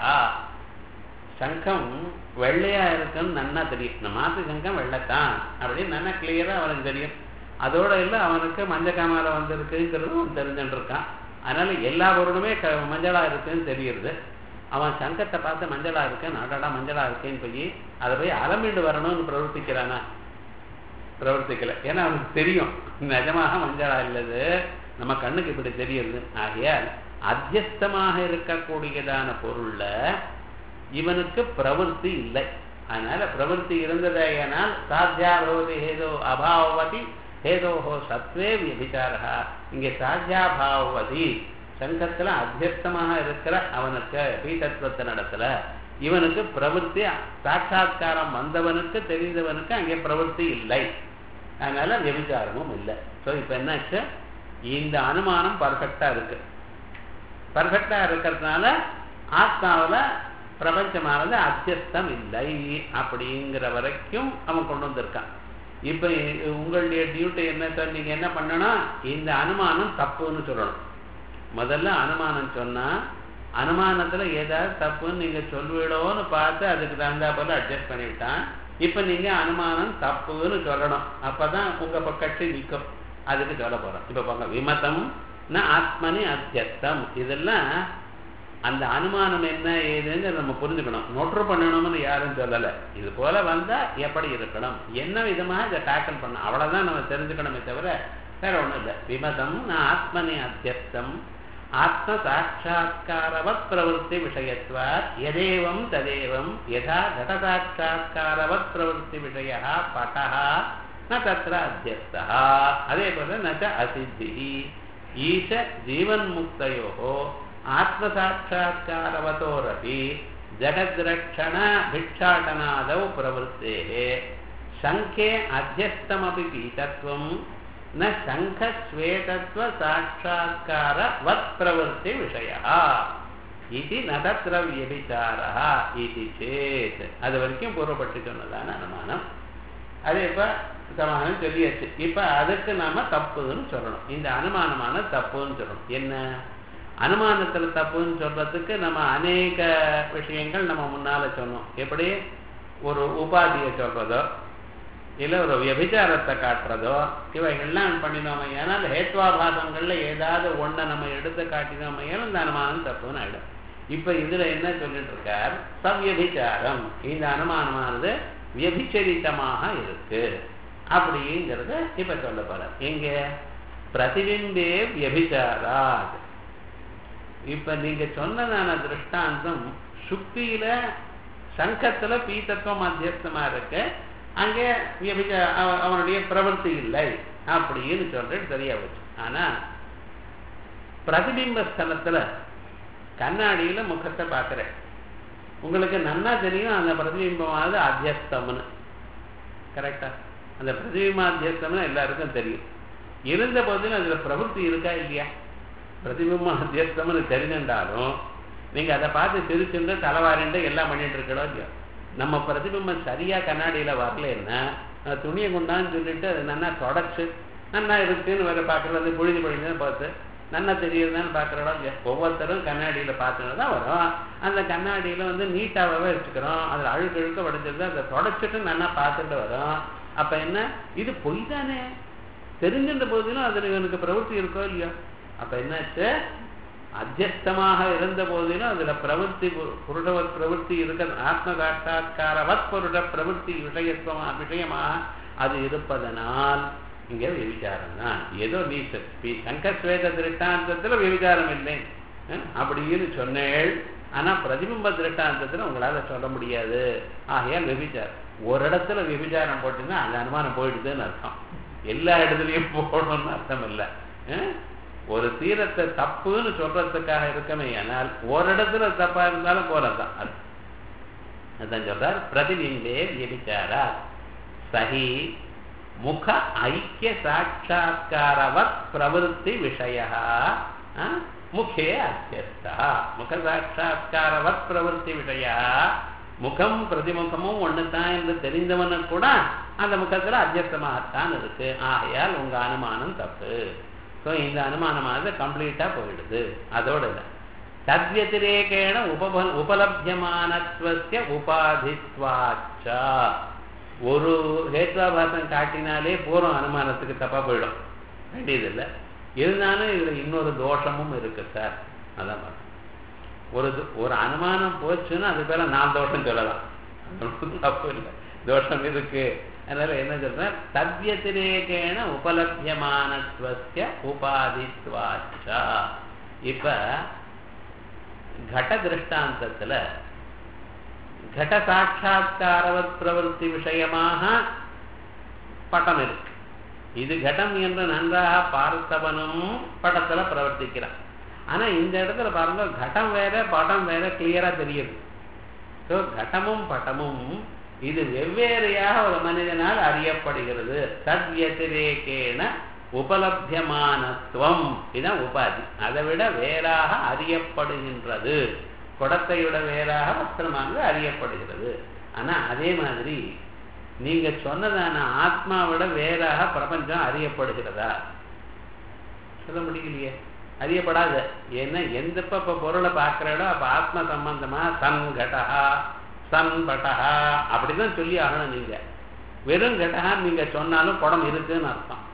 சங்கம் வெள்ளையா இருக்குன்னு நன்னா தெரியும் இந்த மாத்து சங்கம் வெள்ளைத்தான் அப்படின்னு நல்லா கிளியரா அவனுக்கு தெரியும் அதோட இல்லை அவனுக்கு மஞ்ச காமால வந்திருக்குங்கிறதும் அவன் தெரிஞ்சுட்டு இருக்கான் அதனால எல்லா பொருளுமே க மஞ்சளா இருக்குன்னு தெரியுது அவன் சங்கத்தை பார்த்து மஞ்சளா இருக்கேன் அடடா மஞ்சளா இருக்கேன்னு போய் அதை போய் அலமிண்டு வரணும்னு பிரவர்த்திக்கிறானா பிரவர்த்திக்கல ஏன்னா அவனுக்கு தெரியும் நிஜமாக மஞ்சளா இல்லது நம்ம கண்ணுக்கு இப்படி தெரியுது ஆகையால் அத்தியஸ்தமாக இருக்கக்கூடியதான பொருள்ல இவனுக்கு பிரவருத்தி இல்லை அதனால பிரவருத்தி இருந்ததேயானால் சாத்தியா பவதி ஹேதோ அபாவதி ஹேதோஹோ சத்வே விபிச்சாரா இங்கே சாத்தியாபாவதி சங்கத்துல அத்தியஸ்தமாக இருக்கிற அவனுக்கு பீட்டத்துவத்தை நடத்துல இவனுக்கு பிரவருத்தி சாட்சா்காரம் வந்தவனுக்கு தெரிந்தவனுக்கு அங்கே பிரவருத்தி இல்லை அதனால விபிச்சாரமும் இல்லை ஸோ இப்போ என்னாச்சு இந்த அனுமானம் பர்ஃபெக்டா இருக்கு பர்ஃபெக்டா இருக்கிறதுனால ஆத்மாவில் பிரபஞ்சமானது அத்தியஸ்தம் இல்லை அப்படிங்கிற வரைக்கும் அவன் கொண்டு வந்திருக்கான் இப்ப உங்களுடைய டியூட்டி என்ன சார் நீங்க என்ன பண்ணணும் இந்த அனுமானம் தப்புன்னு சொல்லணும் முதல்ல அனுமானம் சொன்னா அனுமானத்துல ஏதாவது தப்புன்னு நீங்க சொல்லுவீடோன்னு பார்த்து அதுக்கு தகுந்தா போல அட்ஜஸ்ட் பண்ணிவிட்டான் இப்ப நீங்க அனுமானம் தப்புன்னு சொல்லணும் அப்பதான் உங்க கட்சி நிற்கும் அதுக்கு சொல்ல போறோம் இப்ப பாங்க விமதம் ந ஆத்மனி அத்தியஸ்தம் இதெல்லாம் அந்த அனுமானம் என்ன ஏதுன்னு நம்ம புரிஞ்சுக்கணும் நொற்று பண்ணணும்னு யாரும் சொல்லலை இது போல வந்தா எப்படி இருக்கணும் என்ன விதமாக இதை டேக்கிள் பண்ணணும் அவ்வளவுதான் நம்ம தெரிஞ்சுக்கணுமே தவிர வேற ஒண்ணும் இல்லை விமதம் நான் ஆத்மனி அத்தியஸ்தம் ஆத்ம சாட்சா்காரவத் பிரவருத்தி விஷயத்வாத் எதேவம் ததேவம் யதா கட சாட்சா்காரவத் பிரவருத்தி விஷய பட்டः ந தத்ர அத்தியஸ்தः அதே போல ந ச அசித்தி ஈஷ ஜீவன்முக்தயோ ஆத்மசாட்சா்காரவதோரபி ஜகத்ரக்ஷண भिक्षाटनादौ प्रवृत्तेः शङ्खे अध्यस्तमपि पीतत्वं न शङ्खश्वेतत्वसाक्षात्कारवत् प्रवृत्तिविषयः इति न तत्र व्यभिचारः इति चेत् அது வரைக்கும் பூர்வப்பட்டு சொன்னதான அனுமானம் அது இப்போ சமாதானம் சொல்லியாச்சு இப்போ அதுக்கு நாம தப்புன்னு சொல்லணும் இந்த அனுமானமான தப்புன்னு சொல்லணும் என்ன அனுமானத்துல தப்புன்னு சொல்றதுக்கு நம்ம அநேக விஷயங்கள் நம்ம முன்னால சொன்னோம் எப்படி ஒரு உபாதியை சொல்றதோ இல்லை ஒரு வியபிச்சாரத்தை காட்டுறதோ இவைகள்லாம் பண்ணினோம் ஏன்னால் ஹேத்வாபாசங்கள்ல ஏதாவது ஒன்றை நம்ம எடுத்து காட்டினோம் ஏன்னா இந்த அனுமானம் தப்புன்னு ஆயிடும் இப்ப இதுல என்ன சொல்லிட்டு இருக்கார் சவ்யபிச்சாரம் இந்த அனுமானமானது வியபிச்சரித்தமாக இருக்கு அப்படிங்கிறத இப்ப சொல்ல போற எங்க பிரதிபிம்பே வியபிச்சாராத் இப்ப நீங்க சொன்னதான திருஷ்டாந்தம் சுக்தியில சங்கத்துல பீத்தத்துவம் மத்தியஸ்தமா இருக்கு அங்கே வியபிச்ச அவ- அவனுடைய பிரவൃத்தி இல்லை அப்படின்னு சொல்றது சரியா போச்சு ஆனா பிரதிபிம்ப ஸ்தலத்துல கண்ணாடியில முகத்தை பார்க்கிறேன் உங்களுக்கு நன்னா தெரியும் அந்த பிரதிபிம்பமானது அத்தியஸ்தம்னு கரெக்டா அந்த பிரதிபிம்ப அத்தியஸ்தம்னு எல்லாருக்கும் தெரியும் இருந்த போதிலும் அதுல பிரவൃத்தி இருக்கா இல்லையா பிரதிபிம்ப அத்தியஸ்தம்னு தெரிஞ்சிருந்தாலும் நீங்க அதை பார்த்து சிரிச்சுண்டு தலைவாரிண்டு எல்லாம் பண்ணிட்டு இருக்கணும் இல்லையோ நம்ம பிரதிபிம்பம் சரியா கண்ணாடியில வரலன்னா அஹ், துணியை கொண்டான்னு சொல்லிட்டு அது நன்னா தொடச்சு நன்னா இருக்குன்னு வேற பார்க்கறது புழுதி பொழிஞ்சுன்னு பார்த்து நன்னா தெரியுதுன்னு பார்க்குறோம் இல்லையா ஒவ்வொருத்தரும் கண்ணாடியில பார்த்துன்னு தான் வரும் அந்த கண்ணாடியில வந்து நீட்டாகவே வச்சுக்கிறோம் அதில் அழுக்கு அழுக்க வடிஞ்சிருந்தா அதை தொடச்சிட்டு நன்னா பார்த்துட்டு வரும் அப்ப என்ன இது பொய் தானே தெரிஞ்சின்ற போதிலும் அதுல இவனுக்கு பிரவൃத்தி இருக்கோ இல்லையோ அப்ப என்னாச்சு அத்தியஸ்தமாக இருந்த போதிலும் அதுல பிரவൃத்தி பு- புருஷவத் பிரவൃத்தி இருக்க ஆத்ம சாட்சா்காரவத் புருஷ பிரவൃத்தி விஷயத்துவமா விஷயமாக அது இருப்பதனால் இங்க விவிச்சாரம் தான் ஏதோ நீ ச- பி- சங்கஸ்வேத திருஷ்டாந்தத்துல விவிச்சாரம் இல்லை அஹ், அப்படின்னு சொன்னேள் ஆனா பிரதிபிம்ப திருஷ்டாந்தத்துல உங்களால சொல்ல முடியாது ஆகையால் விபிச்சாரம் ஒரு இடத்துல விபிச்சாரம் போட்டுன்னா அந்த அனுமானம் போயிடுதுன்னு அர்த்தம் எல்லா இடத்துலயும் போடணும்னு அர்த்தம் இல்லை அஹ்? ஒரு தீரத்தை தப்புன்னு சொல்றதுக்காக இருக்கமே ஆனால் ஒரு இடத்துல தப்பா இருந்தாலும் போறதுதான் அது அதான் சொல்றார் பிரதிபிம்பே வியபிச்சாரா சஹி முக ஐக்கிய சாட்சா்காரவத் பிரவருத்தி விஷய முகே அத்தியஸ்தா முக சாட்சா்காரவத் பிரவருத்தி விஷய முகம் பிரதிமுகமும் ஒண்ணுதான் என்று தெரிந்தவனுக்கு கூட அந்த முகத்துல அத்தியஸ்தமாகத்தான் இருக்கு ஆகையால் உங்க அனுமானம் தப்பு ஸோ இந்த அனுமானமானது கம்ப்ளீட்டா போயிடுது அதோட இல்லை தத்வத்திரேகேண உபப உபலபியமானத்வசிய உபாதித்வாச்சா ஒரு ஹேத்வாபாசம் காட்டினாலே பூர்வம் அனுமானத்துக்கு தப்பா போயிடும் வேண்டியதில்லை இருந்தாலும் இதுல இன்னொரு தோஷமும் இருக்கு சார் அதான் பார்த்தேன். ஒரு து- ஒரு அனுமானம் போச்சுன்னா அது பேர நான் தோஷம் சொல்லலாம் அது ஒண்ணும் தப்பு இல்லை தோஷம் இருக்கு அதனால என்ன சொல்றேன் தத்யதிரேகேண உபலபியமானத்வசிய உபாதித்வாச்சா இப்ப கட திருஷ்டாந்தத்துல கட சாட்சா்காரவத் பிரவருத்தி விஷயமாக பட்டம் இருக்கு இது கடம் என்று நன்றாக பார்த்தவனும் படத்துல பிரவர்த்திக்கிறான் ஆனா இந்த இடத்துல பாருங்க கடம் வேற படம் வேற கிளியரா தெரியுது ஸோ கடமும் பட்டமும் இது வெவ்வேறையாக ஒரு மனிதனால் அறியப்படுகிறது தத்யதிரேகேன உபலபியமானத்துவம் இதுதான் உபாதி அதை விட வேறாக அறியப்படுகின்றது குடத்தை விட வேறாக வஸ்திரமானது அறியப்படுகிறது ஆனா அதே மாதிரி நீங்க சொன்னதான ஆத்மாவிட வேறாக பிரபஞ்சம் அறியப்படுகிறதா சொல்ல முடியலையே அறியப்படாது ஏன்னா எந்த இப்ப பொருளை பார்க்கிறோடோ அப்ப ஆத்ம சம்பந்தமா சன் கடகா சன் பட்டகா அப்படிதான் சொல்லி ஆகணும் நீங்க வெறும் கடகா நீங்க சொன்னாலும் குடம் இருக்குன்னு அர்த்தம்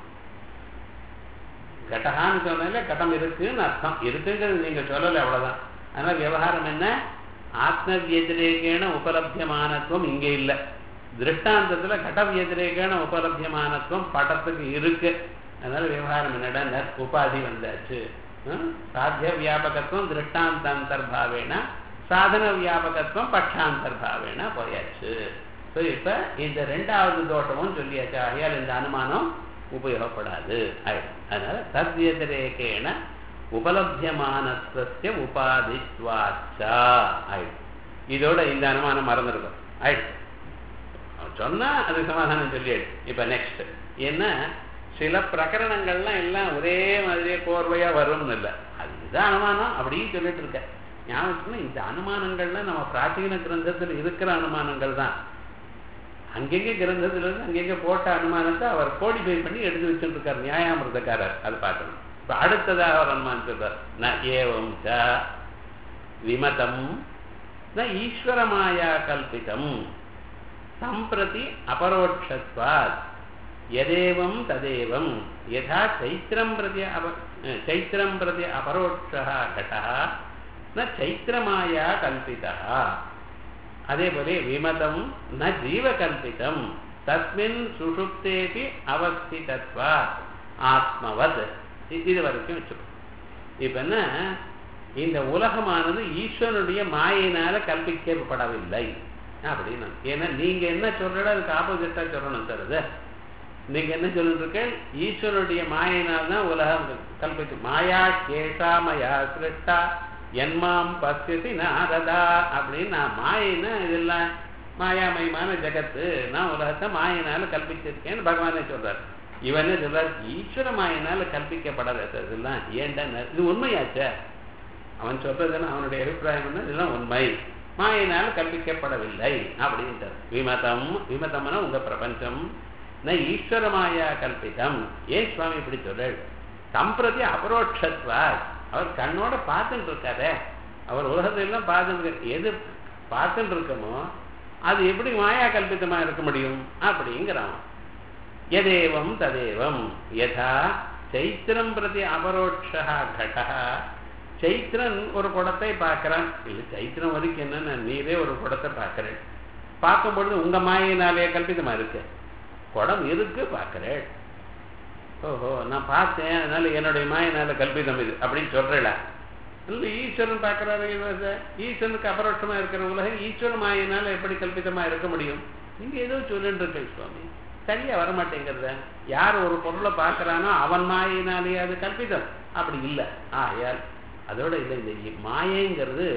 கடகான்னு சொன்னாலே கடம் இருக்குன்னு அர்த்தம் இருக்குங்கிறது நீங்க சொல்லலை அவ்வளவுதான் அதனால விவகாரம் என்ன ஆத்ம வியதிரேகேன உபலபியமானத்துவம் இங்க இல்லை திருஷ்டாந்தத்துல கட வியதிரேகேன உபலபியமானத்துவம் படத்துக்கு இருக்கு அதனால விவகாரம் என்னடா உபாதி வந்தாச்சு சாத்திய வியாபகத்துவம் திருஷ்டாந்தர்பாவேன சாதன வியாபகத்துவம் பட்சாந்தர்பாவேன போயாச்சு ஸோ இப்போ இந்த ரெண்டாவது தோஷமும் சொல்லியாச்சு ஆகையால் இந்த அனுமானம் உபயோகப்படாது ஆயிடும் அதனால தத்யதிரேகேன உபலபியமானத்துவ உபாதித்வாச்சா ஆயிடும் இதோட இந்த அனுமானம் மறந்துருக்கும் ஆயிடுச்சு சொன்னா அது சமாதானம் சொல்லியாச்சு இப்ப நெக்ஸ்ட் என்ன சில பிரகரணங்கள்லாம் எல்லாம் ஒரே மாதிரியே கோர்வையா வரும்னு இல்லை அது இதுதான் அனுமானம் அப்படின்னு சொல்லிட்டு இருக்க ஞாபகத்துல இந்த அனுமானங்கள்லாம் நம்ம பிராச்சீன கிரந்தத்தில் இருக்கிற அனுமானங்கள் தான் அங்கெங்கே கிரந்தத்துல இருந்து அங்கெங்கே போட்ட அனுமானத்தை அவர் கோடிஃபை பண்ணி எடுத்து வச்சுட்டு இருக்கார் நியாயாமிரதக்காரர் அது பார்க்கணும் இப்ப அடுத்ததாக அவர் அனுமானம் சொல்றார் ந ஏவம் ச விமதம் ந ஈஸ்வரமாயா கல்பிதம் சம்பிரதி அபரோட்சத்வாத் यदेवं तदेवं यथा चैत्रं प्रति अप चैत्रं प्रति अपरोक्षः घटः न चैत्रमाया कल्पितः அதே போல விமதம் ந ஜீவகல்பிதம் தஸ்மின் சுஷுப்தேபி அவஸ்திதத்வா ஆத்மவத் இது வரைக்கும் வச்சுக்கணும் இப்ப என்ன இந்த உலகமானது ஈஸ்வரனுடைய மாயினால கல்பிக்கப்படவில்லை அப்படின்னு ஏன்னா நீங்க என்ன சொல்றீங்களோ அதுக்கு ஆப்போசிட்டா சொல்லணும் சார் அது நீங்க என்ன சொல்லிட்டு இருக்க ஈஸ்வரனுடைய மாயினால் தான் உலகம் கல்பித்து மாயா கேஷா மயா சிருஷ்டா என்மாம் பசியசி நாரதா அப்படின்னு நான் மாயின்னா இதெல்லாம் மாயாமயமான ஜகத்து நான் உலகத்தை மாயினால கல்பிச்சிருக்கேன்னு பகவானே சொல்றாரு இவனே சொல்றாரு ஈஸ்வர மாயினால கல்பிக்கப்படாத இதெல்லாம் ஏன்டா இது உண்மையாச்சே அவன் சொல்றதுன்னு அவனுடைய அபிப்பிராயம் என்ன இதெல்லாம் உண்மை மாயினால் கல்பிக்கப்படவில்லை அப்படின்றார் விமதம் விமதம்னா உங்க பிரபஞ்சம் ந ஈஸ்வரமாயா கல்பிதம் ஏன் சுவாமி இப்படி சொல்றாள் சம்பிரதி அபரோட்சத்வா அவர் கண்ணோட பார்த்துட்டு இருக்காரே அவர் உலகத்தையெல்லாம் பார்த்துட்டு எது பார்த்துட்டு இருக்கமோ அது எப்படி மாயா கல்பிதமா இருக்க முடியும் அப்படிங்கிறான் எதேவம் ததேவம் யதா சைத்திரம் பிரதி அபரோட்சா கடா சைத்திரன் ஒரு குடத்தை பார்க்கறான் இல்லை சைத்திரம் வரைக்கும் என்னன்னா நீரே ஒரு குடத்தை பார்க்கிறேன் பார்க்கும் பொழுது உங்க மாயினாலே கல்பிதமா இருக்கு குடம் இருக்கு பார்க்கிறேன் ஓஹோ நான் பார்த்தேன் அதனால என்னுடைய மாயினால கல்பிதம் இது அப்படின்னு சொல்றேல இல்லை ஈஸ்வரன் பார்க்கிறாரு ஈஸ்வரனுக்கு அபரோட்சமா இருக்கிற உலகம் ஈஸ்வர மாயினால எப்படி கல்பிதமா இருக்க முடியும் நீங்க ஏதோ சொல்லிட்டு இருக்க சுவாமி சரியா வரமாட்டேங்கிறத யார் ஒரு பொருளை பார்க்கறானோ அவன் மாயினாலேயே அது கல்பிதம் அப்படி இல்லை ஆயால் அதோட இல்லை இந்த மாயைங்கிறது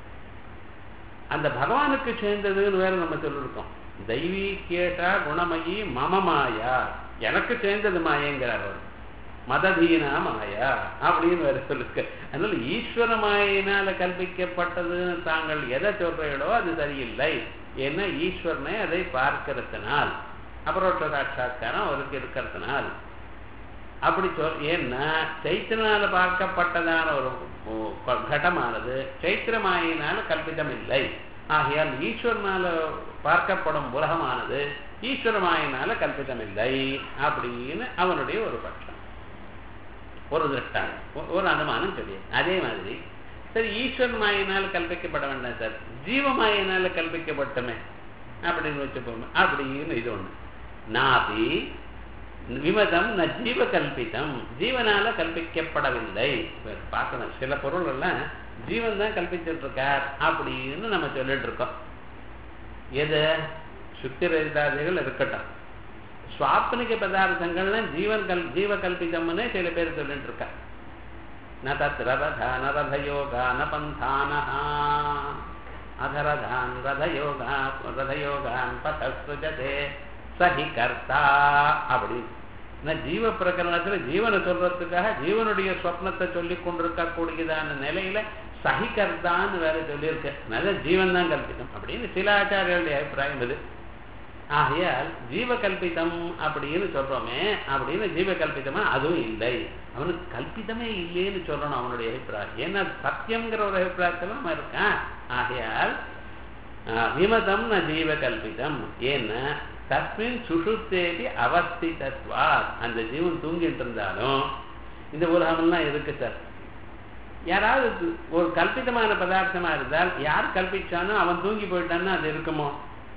அந்த பகவானுக்கு சேர்ந்ததுன்னு வேற நம்ம சொல்லிருக்கோம் தெய்வீ கேட்டா குணமயி மம மாயா எனக்கு சேர்ந்தது மாயங்கிறார் அவர் மததீனா மாயா அப்படின்னு வேற சொல்லுங்க அதனால ஈஸ்வர மாயினால கல்பிக்கப்பட்டதுன்னு தாங்கள் எதை சொல்றீங்களோ அது சரியில்லை ஏன்னா ஈஸ்வரனை அதை பார்க்கிறதுனால் அபரோட்ச சாட்சா்காரம் அவருக்கு இருக்கிறதுனால் அப்படி சொல் ஏன்னா சைத்திரனால பார்க்கப்பட்டதான ஒரு கடமானது சைத்திரமாயினால கல்பிதம் இல்லை ஆகையால் ஈஸ்வரனால பார்க்கப்படும் உலகமானது ஈஸ்வரமாயினால கல்பிதம் இல்லை அப்படின்னு அவனுடைய ஒரு பட்சம் ஒரு திருஷ்டாந்தம் ஒரு அனுமானம் சொல்லி அதே மாதிரி சரி ஈஸ்வரன் மாயினால் கல்பிக்கப்பட வேண்டாம் சார் ஜீவமாயினால கல்பிக்கப்பட்டமே அப்படின்னு வச்சுப்போமே அப்படின்னு இது ஒண்ணு நாபி விமதம் ந ஜீவ கல்பிதம் ஜீவனால கல்பிக்கப்படவில்லை பார்க்கணும் சில பொருள் எல்லாம் ஜீவன் தான் கல்பிச்சுட்டு இருக்கார் அப்படின்னு நம்ம சொல்லிட்டு இருக்கோம் எது சுத்தி ரகிதாதிகள் இருக்கட்டும் சுவாப்னிக பதார்த்தங்கள்லாம் ஜீவன் கல் ஜீவ கல்பிதம்னே சில பேர் சொல்லிட்டு இருக்கா ந தத் ரத ந ரதயோகா ந பந்தானஹா அதரதான் ரதயோகா ரதயோகான் பதஸ்ருஜதே சஹி கர்த்தா அப்படி ஜீவ பிரகரணத்துல ஜீவனை சொல்றதுக்காக ஜீவனுடைய சொப்னத்தை சொல்லி கொண்டிருக்கக்கூடியதான நிலையில சகிகர்த்தான்னு வேற சொல்லியிருக்க நல்ல ஜீவன் தான் கல்பிதம் அப்படின்னு சில ஆச்சாரியர்களுடைய அபிப்பிராயம் இது ஆகையால் ஜீவ கல்பிதம் அப்படின்னு சொல்றோமே அப்படின்னு ஜீவ கல்பிதமா அதுவும் இல்லை அவனுக்கு கல்பிதமே இல்லைன்னு சொல்லணும் அவனுடைய அபிப்பிராயம் ஏன்னா சத்தியம்ங்கிற ஒரு அபிப்பிராயத்துல அவன் இருக்கான் ஆகையால் விமதம் ந ஜீவ கல்பிதம் ஏன்னா தஸ்மின் சுஷுப்தேபி அவஸ்திதத்வா அந்த ஜீவன் தூங்கிட்டு இருந்தாலும் இந்த உலகமெல்லாம் இருக்கு சார் யாராவது ஒரு கல்பிதமான பதார்த்தமா இருந்தால் யார் கல்பிச்சானோ அவன் தூங்கி போயிட்டான்னா அது இருக்குமோ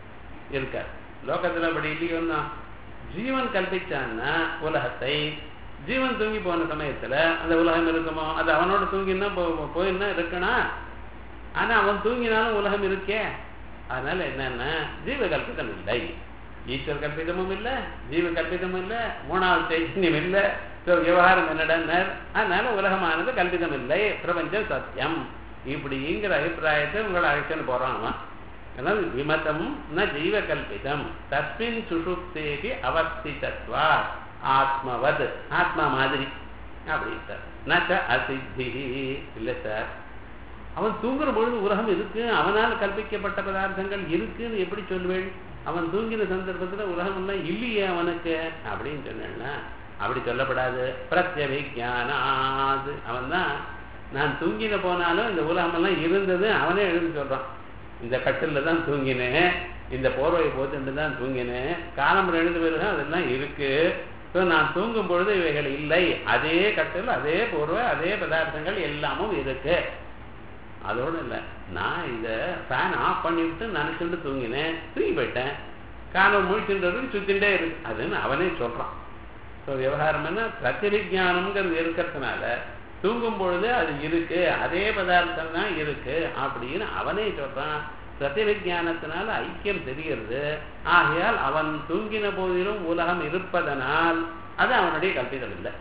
இருக்காது லோகத்துல அப்படி இல்லையோன்னா ஜீவன் கல்பிச்சான்னா உலகத்தை ஜீவன் தூங்கி போன சமயத்துல அந்த உலகம் இருக்குமோ அது அவனோட தூங்கினா போயின்னா இருக்கணும் ஆனா அவன் தூங்கினாலும் உலகம் இருக்கே அதனால என்னன்னா ஜீவ கல்பிதம் இல்லை ஈஸ்வர கல்பிதமும் இல்லை ஜீவ கல்பிதமும் இல்லை மூணாவது சைத்தன்யம் இல்லை ஸோ விவகாரம் என்னடன்னர் அதனால உலகமானது கல்பிதம் இல்லை பிரபஞ்சம் சத்தியம் இப்படிங்கிற அபிப்பிராயத்தை உங்களை அழைச்சுன்னு போறான் அவன் அதனால் விமதம் ந ஜீவ கல்பிதம் தஸ்மின் சுஷுப்தேகி அவஸ்திதத்வா ஆத்மவத் ஆத்மா மாதிரி அப்படி சார் நச்ச அசித்தி இல்லை சார் அவன் தூங்குற பொழுது உலகம் இருக்கு அவனால் கல்பிக்கப்பட்ட பதார்த்தங்கள் இருக்குன்னு எப்படி சொல்லுவேன் அவன் தூங்கின சந்தர்ப்பத்துல உலகம் எல்லாம் இல்லையே அவனுக்கு அப்படின்னு சொன்னா அப்படி சொல்லப்படாது பிரத்யவிஜானாது அவன் தான் நான் தூங்கின போனாலும் இந்த உலகமெல்லாம் இருந்தது அவனே எழுந்து சொல்றான் இந்த கட்டில தான் தூங்கினேன் இந்த போர்வையை போத்துட்டு தான் தூங்கினேன் காலம் எழுந்து பிறகு அதெல்லாம் இருக்கு ஸோ நான் தூங்கும் பொழுது இவைகள் இல்லை அதே கட்டில் அதே போர்வை அதே பதார்த்தங்கள் எல்லாமும் இருக்கு அதோடு இல்லை நான் இதை ஃபேன் ஆஃப் பண்ணிவிட்டு நினச்சிட்டு தூங்கினேன் தூங்கி போயிட்டேன் காலம் முழிச்சுன்றது சுத்தின்ண்டே இருக்கு அதுன்னு அவனே சொல்றான் ஸோ விவகாரம் என்ன பிரத்திவிஜானம்ங்கிறது இருக்கிறதுனால தூங்கும் பொழுது அது இருக்கு அதே பதார்த்தம் தான் இருக்கு அப்படின்னு அவனே சொல்றான் பிரதிவிஜானத்தினால ஐக்கியம் தெரிகிறது ஆகையால் அவன் தூங்கின போதிலும் உலகம் இருப்பதனால் அது அவனுடைய கல்பிதம் இல்லை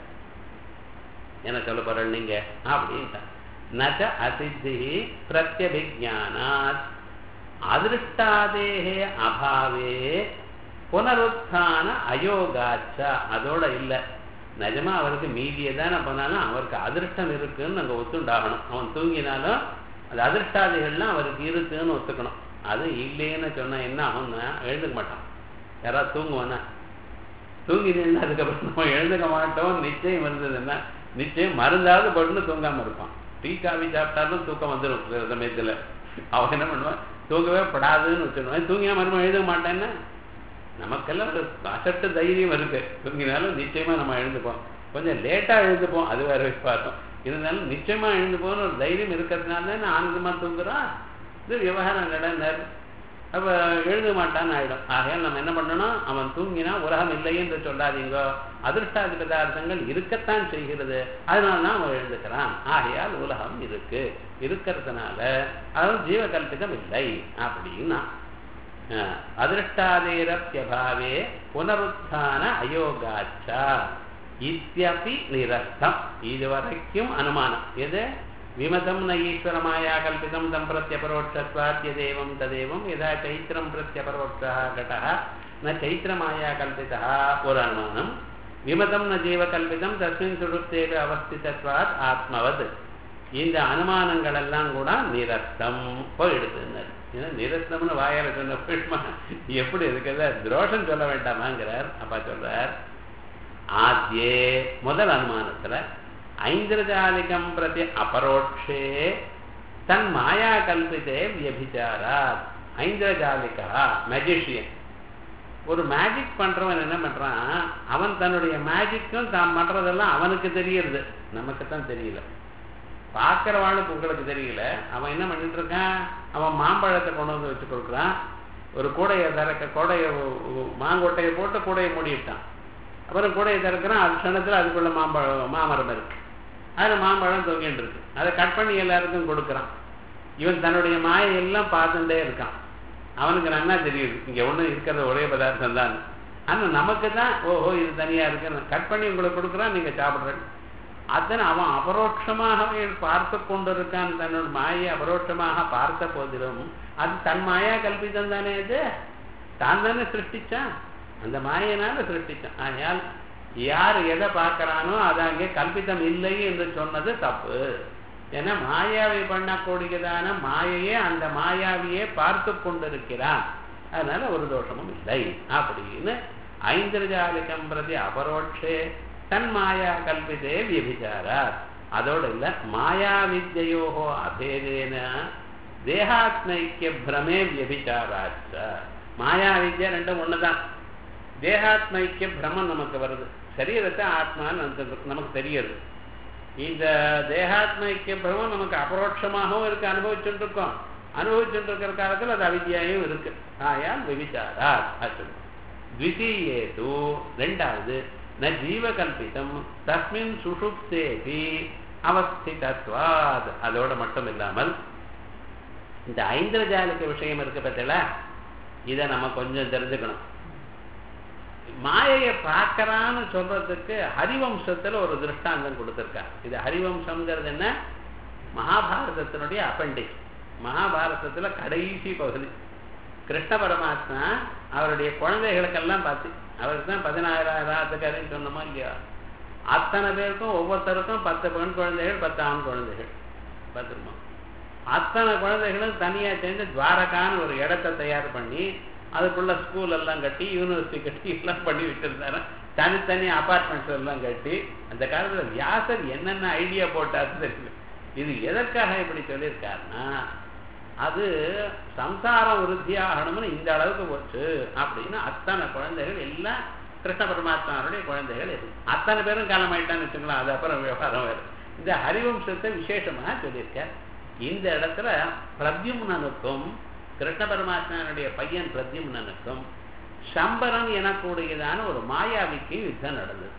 என்ன சொல்ல போற நீங்க அப்படின்ட்டான் நச்ச அசித்தி பிரத்யபிஜானாத் அதிருஷ்டாதேகே அபாவே புனருத்தான அயோகாச்ச அதோட இல்லை நிஜமா அவருக்கு மீதியை தானே பண்ணாலும் அவருக்கு அதிர்ஷ்டம் இருக்குன்னு நாங்கள் ஒத்துண்டாகணும் அவன் தூங்கினாலும் அது அதிர்ஷ்டாதிகள்லாம் அவருக்கு இருக்குன்னு ஒத்துக்கணும் அது இல்லைன்னு சொன்னா என்ன ஆகும்னா எழுந்துக்க மாட்டான் யாராவது தூங்குவானா தூங்கினேன்னா அதுக்கப்புறம் நம்ம எழுந்துக்க மாட்டோம் நிச்சயம் இருந்ததுன்னா நிச்சயம் மருந்தாவது போட்டுன்னு தூங்காம இருப்பான் டீ காஃபி சாப்பிட்டாலும் தூக்கம் வந்துடும் சில சமயத்துல அவன் என்ன பண்ணுவான் தூங்கவே படாதுன்னு வச்சுடுவான் தூங்கினா மறுபடியும் எழுத மாட்டேன்னா நமக்கெல்லாம் ஒரு அசட்டு தைரியம் இருக்கு தூங்கினாலும் நிச்சயமா நம்ம எழுந்துப்போம் கொஞ்சம் லேட்டா எழுந்துப்போம் அது வேற பார்த்தோம் இருந்தாலும் நிச்சயமா எழுந்துப்போம்னு ஒரு தைரியம் இருக்கிறதுனால தான் ஆனந்தமா தூங்குறான் இது விவகாரம் நடந்தார் அப்ப எழுத மாட்டான்னு ஆயிடும் ஆகையால் நம்ம என்ன பண்ணணும் அவன் தூங்கினா உலகம் இல்லை என்று சொல்லாதீங்கோ அதிர்ஷ்டாதி பதார்த்தங்கள் இருக்கத்தான் செய்கிறது அதனால தான் அவன் எழுந்துக்கிறான் ஆகையால் உலகம் இருக்கு இருக்கிறதுனால அதுவும் ஜீவகல்பிதம் இல்லை அப்படின்னா அதிருஷ்டாதேரப்பியபாவே புனருத்தான அயோகாச்சா இத்தியப்பி நிரஸ்தம் இதுவரைக்கும் அனுமானம் எது விமதம் ந ஈஸ்வரமாயா கல்பிதம் தம் பிரத்யபரோட்சத்வாத்யதேவம் ததேவம் யதா சைத்திரம் பிரத்யபரோட்சா கடः ந சைத்திரமாயா கல்பிதः ஒரு அனுமானம் விமதம் ந ஜீவகல்பிதம் தஸ்மின் சுடுத்தேக அவஸ்திதத்வாத் ஆத்மவத் இந்த அனுமானங்கள் எல்லாம் கூட நிரஸ்தம் போயிடுதுன்னார் ஏன்னா நிரஸ்தம்னு வாயால சொன்ன புஷ்மா எப்படி இருக்கிறத துரோஷம் சொல்ல வேண்டாமாங்கிறார் அப்பா சொல்றார் ஆத்தியே முதல் அனுமானத்துல ஐந்திரஜாலிகம் பிரதி அபரோட்சே தன் மாயா கல்பிதே வியபிச்சாராத் ஐந்திரஜாலிகா மேஜிஷியன் ஒரு மேஜிக் பண்றவன் என்ன பண்றான் அவன் தன்னுடைய மேஜிக்கும் தான் பண்றதெல்லாம் அவனுக்கு தெரியறது நமக்கு தான் தெரியல பார்க்கறவாளுக்கு உங்களுக்கு தெரியல அவன் என்ன பண்ணிட்டு இருக்கான் அவன் மாம்பழத்தை கொண்டு வந்து வச்சு கொடுக்குறான் ஒரு கூடையை திறக்க கூடையை மாங்கொட்டையை போட்டு கூடையை மூடிட்டான் அப்புறம் கூடையை திறக்கிறான் அது க்ஷணத்தில் அதுக்குள்ள மாம்பழம் மாமரம் இருக்கு அதில் மாம்பழம் தொங்கிட்டு இருக்கு அதை கட் பண்ணி எல்லாருக்கும் கொடுக்குறான் இவன் தன்னுடைய மாயெல்லாம் பார்த்துட்டே இருக்கான் அவனுக்கு நன்னா தெரியுது இங்கே ஒன்றும் இருக்கிறது ஒரே பதார்த்தம் தான் ஆனால் நமக்கு தான் ஓஹோ இது தனியாக இருக்குன்னு கட் பண்ணி உங்களுக்கு கொடுக்குறான் நீங்கள் சாப்பிட்றேன் அத்தனை அவன் அபரோட்சமாகவே பார்த்து கொண்டிருக்கான் தன்னோட மாயை அபரோட்சமாக பார்த்த போதிலும் அது தன் மாயா கல்பித்தம் தானே அது தான் தானே சிருஷ்டிச்சான் அந்த மாயினால சிருஷ்டிச்சான் ஆகையால் யார் எதை பார்க்கறானோ அது அங்கே கல்பித்தம் இல்லை என்று சொன்னது தப்பு ஏன்னா மாயாவை பண்ணக்கூடியதான மாயையே அந்த மாயாவையே பார்த்து கொண்டிருக்கிறான் அதனால ஒரு தோஷமும் இல்லை அப்படின்னு ஐந்திரஜாலிகம் பிரதி அபரோட்சே தன் மாயா கல்பிதே வியபிச்சாரார் அதோடு இல்ல மாயா வித்யோகோ அபேதேன தேகாத்மைக்கிய பிரமே வியபிச்சாராச்ச மாயா வித்யா ரெண்டும் ஒண்ணுதான் தேகாத்மைக்கிய பிரமம் நமக்கு வருது சரீரத்தை ஆத்மான்னு நமக்கு நமக்கு தெரியுது இந்த தேகாத்மைக்கிய பிரமம் நமக்கு அபரோட்சமாகவும் இருக்கு அனுபவிச்சுட்டு இருக்கோம் அனுபவிச்சுட்டு இருக்கிற காலத்தில் அது அவித்யாயும் இருக்கு ஆயால் விபிச்சாரா அச்சம் த்விதீயேது ரெண்டாவது ந ஜீவகல்பிதம் தஸ்மின் சுஷுப்தேபி அவஸ்திதத்வாத் அதோட மட்டும் இல்லாமல் இந்த ஐந்திரஜாலிக விஷயம் இருக்கு பார்த்தீங்களா இதை நம்ம கொஞ்சம் தெரிஞ்சுக்கணும் மாயையை பார்க்கறான்னு சொல்றதுக்கு ஹரிவம்சத்துல ஒரு திருஷ்டாந்தம் கொடுத்துருக்கா இது ஹரிவம்சம்ங்கிறது என்ன மகாபாரதத்தினுடைய அப்பெண்டிக்ஸ் மகாபாரதத்துல கடைசி பகுதி கிருஷ்ண பரமாத்மா அவருடைய குழந்தைகளுக்கெல்லாம் பார்த்து அவருக்கு தான் பதினாயிரம் கதைன்னு சொன்னோமா இல்லையா அத்தனை பேருக்கும் ஒவ்வொருத்தருக்கும் பத்து பெண் குழந்தைகள் பத்து ஆண் குழந்தைகள் பத்திரமா அத்தனை குழந்தைகளும் தனியா சேர்ந்து துவாரகான்னு ஒரு இடத்தை தயார் பண்ணி அதுக்குள்ள ஸ்கூல் எல்லாம் கட்டி யூனிவர்சிட்டி கட்டி எல்லாம் பண்ணி வச்சிருந்தாரு தனித்தனி அபார்ட்மெண்ட்ஸ் எல்லாம் கட்டி அந்த காலத்துல வியாசர் என்னென்ன ஐடியா போட்டாரு தெரியுது இது எதற்காக இப்படி சொல்லியிருக்காருன்னா அது சம்சாரம் விருத்தியாகணும்னு இந்த அளவுக்கு போச்சு அப்படின்னு அத்தனை குழந்தைகள் எல்லாம் கிருஷ்ண பரமாத்மாவுடைய குழந்தைகள் இருக்கு அத்தனை பேரும் காலமாயிட்டான்னு வச்சுங்களா அது அப்புறம் விவகாரம் வேறு இந்த ஹரிவம்சத்தை விசேஷமாக சொல்லியிருக்கார் இந்த இடத்துல பிரத்யும்னனுக்கும் கிருஷ்ண பரமாத்மானுடைய பையன் பிரத்யும்னனுக்கும் சம்பரன் எனக்கூடியதான ஒரு மாயாவிக்கு யுத்தம் நடந்தது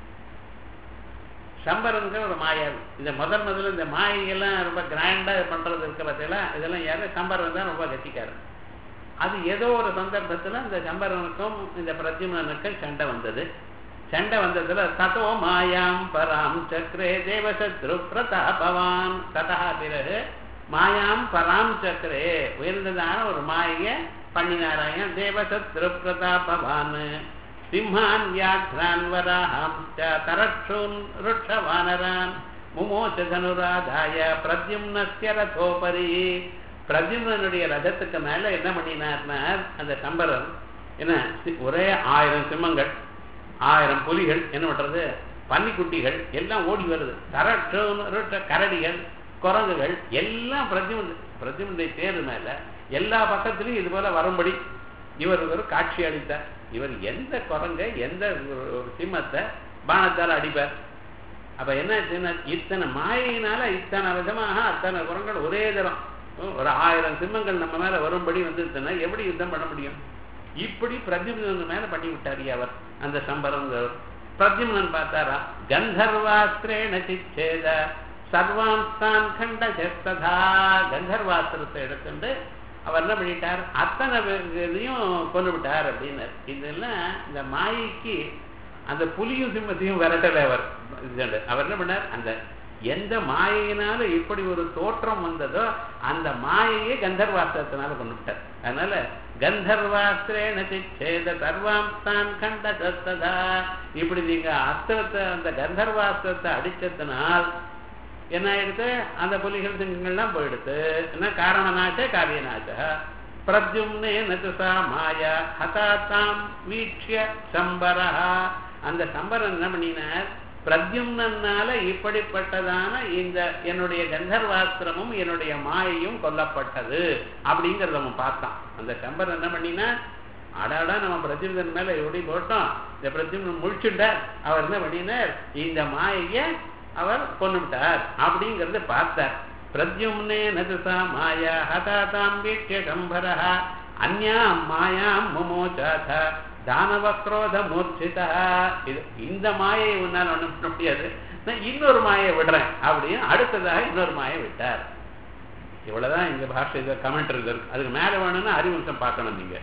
சம்பரனுக்கு ஒரு மாயாவி இந்த முதல் முதல்ல இந்த மாயையெல்லாம் ரொம்ப கிராண்டா பண்றது இருக்க பார்த்தீங்களா இதெல்லாம் யாரு சம்பரன் தான் ரொம்ப கட்டிக்காரு அது ஏதோ ஒரு சந்தர்ப்பத்துல இந்த சம்பரனுக்கும் இந்த பிரத்யும்னனுக்கும் சண்டை வந்தது சண்டை வந்ததுல ததோ மாயாம் பராம் சக்கரே தேவசத்ரு பிரதாபவான் ததா பிறகு மாயாம் பராம் சக்கரே உயர்ந்ததான ஒரு மாயை பண்ணினாராயன் தேவசத்ரு பிரதாபவான் சிம்ஹான் வியாக்ரான் வராஹாம் தரட்சூன் ருட்சவானரான் முமோச்ச தனுராதாய பிரத்யும்னஸ்ய ரதோபரி பிரத்யும்னனுடைய ரதத்துக்கு மேல என்ன பண்ணினார்னா அந்த சம்பரன் என்ன ஒரே ஆயிரம் சிம்மங்கள் ஆயிரம் புலிகள் என்ன பண்றது பன்னிக்குட்டிகள் எல்லாம் ஓடி வருது தரட்சூன் கரடிகள் குரங்குகள் எல்லாம் பிரத்யுமன் பிரத்யுமனுடைய தேர் மேல எல்லா பக்கத்திலையும் இது போல வரும்படி இவர் ஒரு காட்சி அளித்தார் இவர் எந்த குரங்க எந்த சிம்மத்தை பானத்தால் அடிப்பார் அப்ப என்ன இத்தனை மாயினால இத்தனை விதமாக அத்தனை குரங்கள் ஒரே தரம் ஒரு ஆயிரம் சிம்மங்கள் நம்ம மேல வரும்படி வந்துருச்சுன்னா எப்படி யுத்தம் பண்ண முடியும் இப்படி பிரத்யும்னன் மேல பண்ணி விட்டார் அவர் அந்த சம்பரங்கிறவர் பிரத்யும்னன் பார்த்தாரா கந்தர்வாஸ்திரேண சிச்சேத சர்வாம்ஸ்தான் கண்ட ஜெஸ்ததா கந்தர்வாஸ்திரத்தை எடுத்துட்டு அவர் என்ன பண்ணிட்டார் அத்தனை பேரையும் கொண்டு விட்டார் அப்படின்னு இதெல்லாம் இந்த மாயைக்கு அந்த புலியும் சிம்மத்தையும் விரட்டல அவர் அவர் என்ன பண்ணார் அந்த எந்த மாயையினால இப்படி ஒரு தோற்றம் வந்ததோ அந்த மாயையே கந்தர்வாஸ்திரத்தினால கொண்டு விட்டார் அதனால கந்தர்வாஸ்திரேன சேத சர்வாம்ஸ்தான் கண்ட சத்ததா இப்படி நீங்க அஸ்திரத்தை அந்த கந்தர்வாஸ்திரத்தை அடிச்சதுனால் என்ன ஆயிடுத்து அந்த புலிகள் சிங்கங்கள்லாம் போயிடுத்து என்ன காரணனாச்ச காரியனாச்ச பிரத்யும்னே நதுசா மாயா ஹதாத்தாம் வீட்சிய சம்பரா அந்த சம்பரன் என்ன பண்ணினார் பிரத்யும்னால இப்படிப்பட்டதான இந்த என்னுடைய கந்தர்வாஸ்திரமும் என்னுடைய மாயையும் கொல்லப்பட்டது அப்படிங்கிறத நம்ம பார்த்தான் அந்த சம்பரன் என்ன பண்ணினா அடாடா நம்ம பிரத்யும்னன் மேல எப்படி போட்டோம் இந்த பிரத்யும்னன் முழிச்சுட்டார் அவர் என்ன பண்ணினார் இந்த மாயைய அவர் கொண்டுட்டார் அப்படிங்கறத பார்த்தார் பிரத்யும்னே நதுசா மாயா ஹதாதாம் வீட்சிய சம்பரா அந்யாம் மாயாம் முமோச்சாத தானவக்ரோத மூர்ச்சிதா இது இந்த மாயை உன்னால் ஒண்ணும் பண்ண முடியாது நான் இன்னொரு மாயை விடுறேன் அப்படின்னு அடுத்ததாக இன்னொரு மாயை விட்டார் இவ்வளவுதான் இந்த பாஷை இதை கமெண்ட் இருக்கு அதுக்கு மேல வேணும்னா அறிவம்சம் பார்க்கணும் நீங்க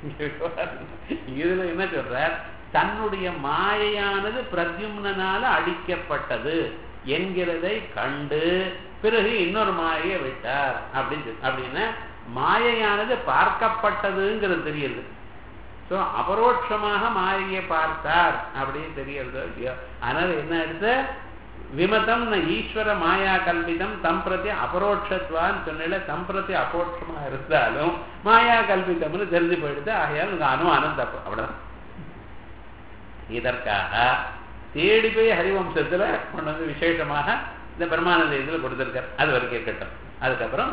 இதுல என்ன சொல்றார் தன்னுடைய மாயையானது பிரத்யும்னால அடிக்கப்பட்டது என்கிறதை கண்டு பிறகு இன்னொரு மாயையை விட்டார் அப்படின்னு அப்படின்னா மாயையானது பார்க்கப்பட்டதுங்கிறது தெரியுது ஸோ அபரோட்சமாக மாயையை பார்த்தார் அப்படின்னு தெரியறது இல்லையோ அதனால என்ன எடுத்து விமதம் ந ஈஸ்வர மாயா கல்பிதம் தம் பிரதி அபரோட்சத்வான்னு சொன்னல தம் பிரதி அபரோட்சமா இருந்தாலும் மாயா கல்பிதம்னு தெரிஞ்சு போயிடுது ஆகையால் உங்க அனுமானம் தப்பு அவ்வளவுதான் இதற்காக தேடி போய் ஹரிவம்சத்துல கொண்டு வந்து விசேஷமாக இந்த பிரம்மானந்த இதில் கொடுத்திருக்கார் அது வரைக்கும் இருக்கட்டும் அதுக்கப்புறம்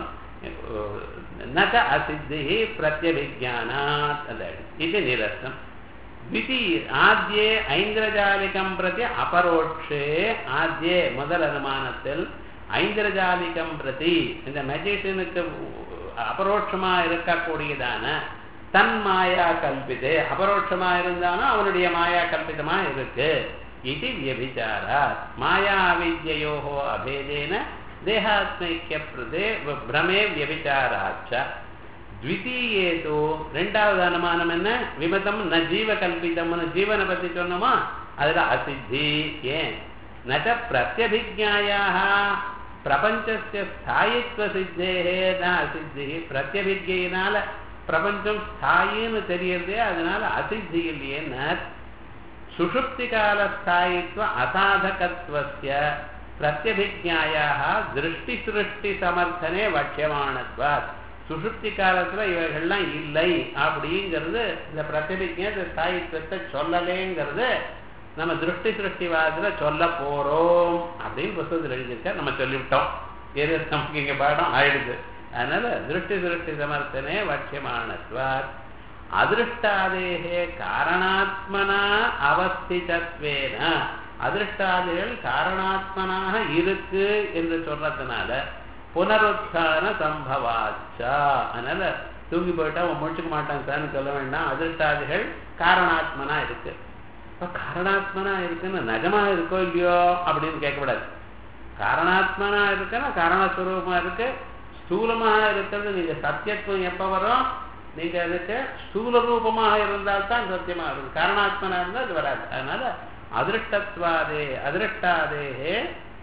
நக அசித்தி பிரத்யபிஜானாத் அந்த இது நிரஸ்தம் द्विती ஆத்யே ஐந்திரஜாலிகம் பிரதி அபரோட்சே ஆத்யே முதல் அனுமானத்தில் ஐந்திரஜாலிகம் பிரதி இந்த மெஜிஷியனுக்கு அபரோட்சமா இருக்கக்கூடியதான தன் மாயா கல்பிதே அபரோட்சமா இருந்தாலும் அவனுடைய மாயா கல்பிதமா இருக்கு இது வியபிச்சாராத் மாயாவித்யோः அபேதேன தேகாத்மைக்கிய பிரதே பிரமே வியபிச்சாராச்ச த்விதீயே தோ ரெண்டாவது அனுமானம் என்ன விமதம் ந ஜீவ கல்பிதம்னு ஜீவனை பத்தி சொன்னோமா அதுல அசித்தி ஏன் நச்ச பிரத்யபிஜாயாக பிரபஞ்சஸ்ய ஸ்தாயித்வ சித்தேகே ந அசித்தி பிரத்யபிஜையினால பிரபஞ்சம் ஸ்தாயின்னு தெரியறதே அதனால அசித்தி இல்லையே சுஷுப்தி கால ஸ்தாயித்வ அசாதகத்வஸ்ய பிரத்யபிஜாயாக திருஷ்டி சிருஷ்டி சமர்த்தனே வட்சியமானத்வாத் சுஷுப்தி காலத்துல இவைகள்லாம் இல்லை அப்படிங்கிறது இந்த பிரதிபிஜை இந்த ஸ்தாயித்வத்தை சொல்லலேங்கிறது நம்ம திருஷ்டி சிருஷ்டிவாதத்துல சொல்ல போறோம் அப்படின்னு புத்தகத்தில் எழுதியிருக்க நம்ம சொல்லிவிட்டோம் எது நமக்கு இங்க பாடம் ஆயிடுது அதனால திருஷ்டி சிருஷ்டி சமர்த்தனே வட்சியமானத்வாத் அதிருஷ்டாதேகே காரணாத்மனா அவஸ்திதத்வேன அதிருஷ்டாதிகள் காரணாத்மனாக இருக்கு என்று சொல்றதுனால புனருத்தான சம்பவாச்சா அதனால தூங்கி போயிட்டா அவன் முடிச்சுக்க மாட்டான் சார்னு சொல்ல வேண்டாம் அதிர்ஷ்டாதிகள் காரணாத்மனா இருக்கு இப்ப காரணாத்மனா இருக்குன்னு நிஜமா இருக்கோ இல்லையோ அப்படின்னு கேட்கக்கூடாது காரணாத்மனா இருக்குன்னா காரணஸ்வரூபமா இருக்கு ஸ்தூலமாக இருக்கிறது நீங்க சத்தியத்துவம் எப்ப வரும் நீங்க அதுக்கு ஸ்தூல ரூபமாக இருந்தால்தான் சத்தியமா இருக்கும் காரணாத்மனா இருந்தால் அது வராது அதனால அதிருஷ்டத்வாதே அதிருஷ்டாதேகே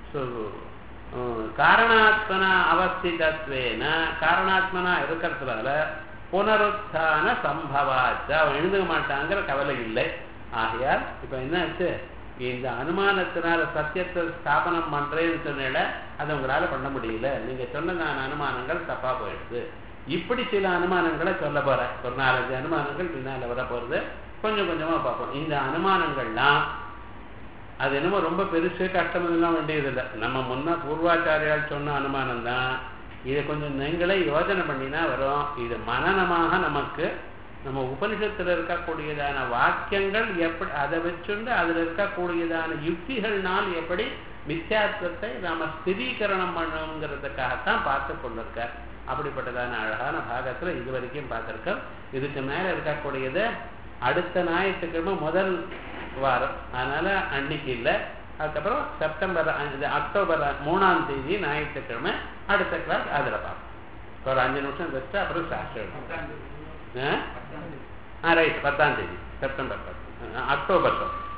காரணாத்மனா அவஸ்திதத்வேன காரணாத்மனா இருக்கிறதுனால புனருத்தான சம்பவாச்சு அவன் எழுதுக மாட்டாங்கிற கவலை இல்லை ஆகையால் இப்ப என்னாச்சு இந்த அனுமானத்தினால சத்தியத்தை ஸ்தாபனம் பண்றேன்னு சொன்னேல அதை உங்களால பண்ண முடியல நீங்க சொன்னதான அனுமானங்கள் தப்பா போயிடுது இப்படி சில அனுமானங்களை சொல்ல போறேன் ஒரு நாலஞ்சு அனுமானங்கள் பின்னால வர போறது கொஞ்சம் கொஞ்சமா பார்ப்போம் இந்த அனுமானங்கள்லாம் அது என்னமோ ரொம்ப பெருசு கஷ்டம் இதெல்லாம் வேண்டியதில்லை நம்ம முன்ன பூர்வாச்சாரியால் சொன்ன அனுமானம் தான் இதை கொஞ்சம் நீங்களே யோஜனை பண்ணினா வரும் இது மனநமாக நமக்கு நம்ம உபனிஷத்தில் இருக்கக்கூடியதான வாக்கியங்கள் எப்படி அதை வச்சுண்டு அதில் இருக்கக்கூடியதான யுக்திகள்னால் எப்படி மித்யாத்வத்தை நாம ஸ்திரீகரணம் பண்ணணுங்கிறதுக்காகத்தான் பார்த்து கொண்டிருக்கார் அப்படிப்பட்டதான அழகான பாகத்துல இது வரைக்கும் பார்த்திருக்கோம் இதுக்கு மேல இருக்கக்கூடியது அடுத்த ஞாயிற்றுக்கிழமை முதல் வாரம் அதனால அன்னைக்கு இல்லை அதுக்கப்புறம் செப்டம்பர் இது அக்டோபர் மூணாம் தேதி ஞாயிற்றுக்கிழமை அடுத்த கிளாஸ் அதில் பார்ப்போம் ஒரு அஞ்சு நிமிஷம் வச்சுட்டு அப்புறம் சாஸ்திரம் ஆ ரைட் பத்தாம் தேதி செப்டம்பர் பத்து அக்டோபர் பத்து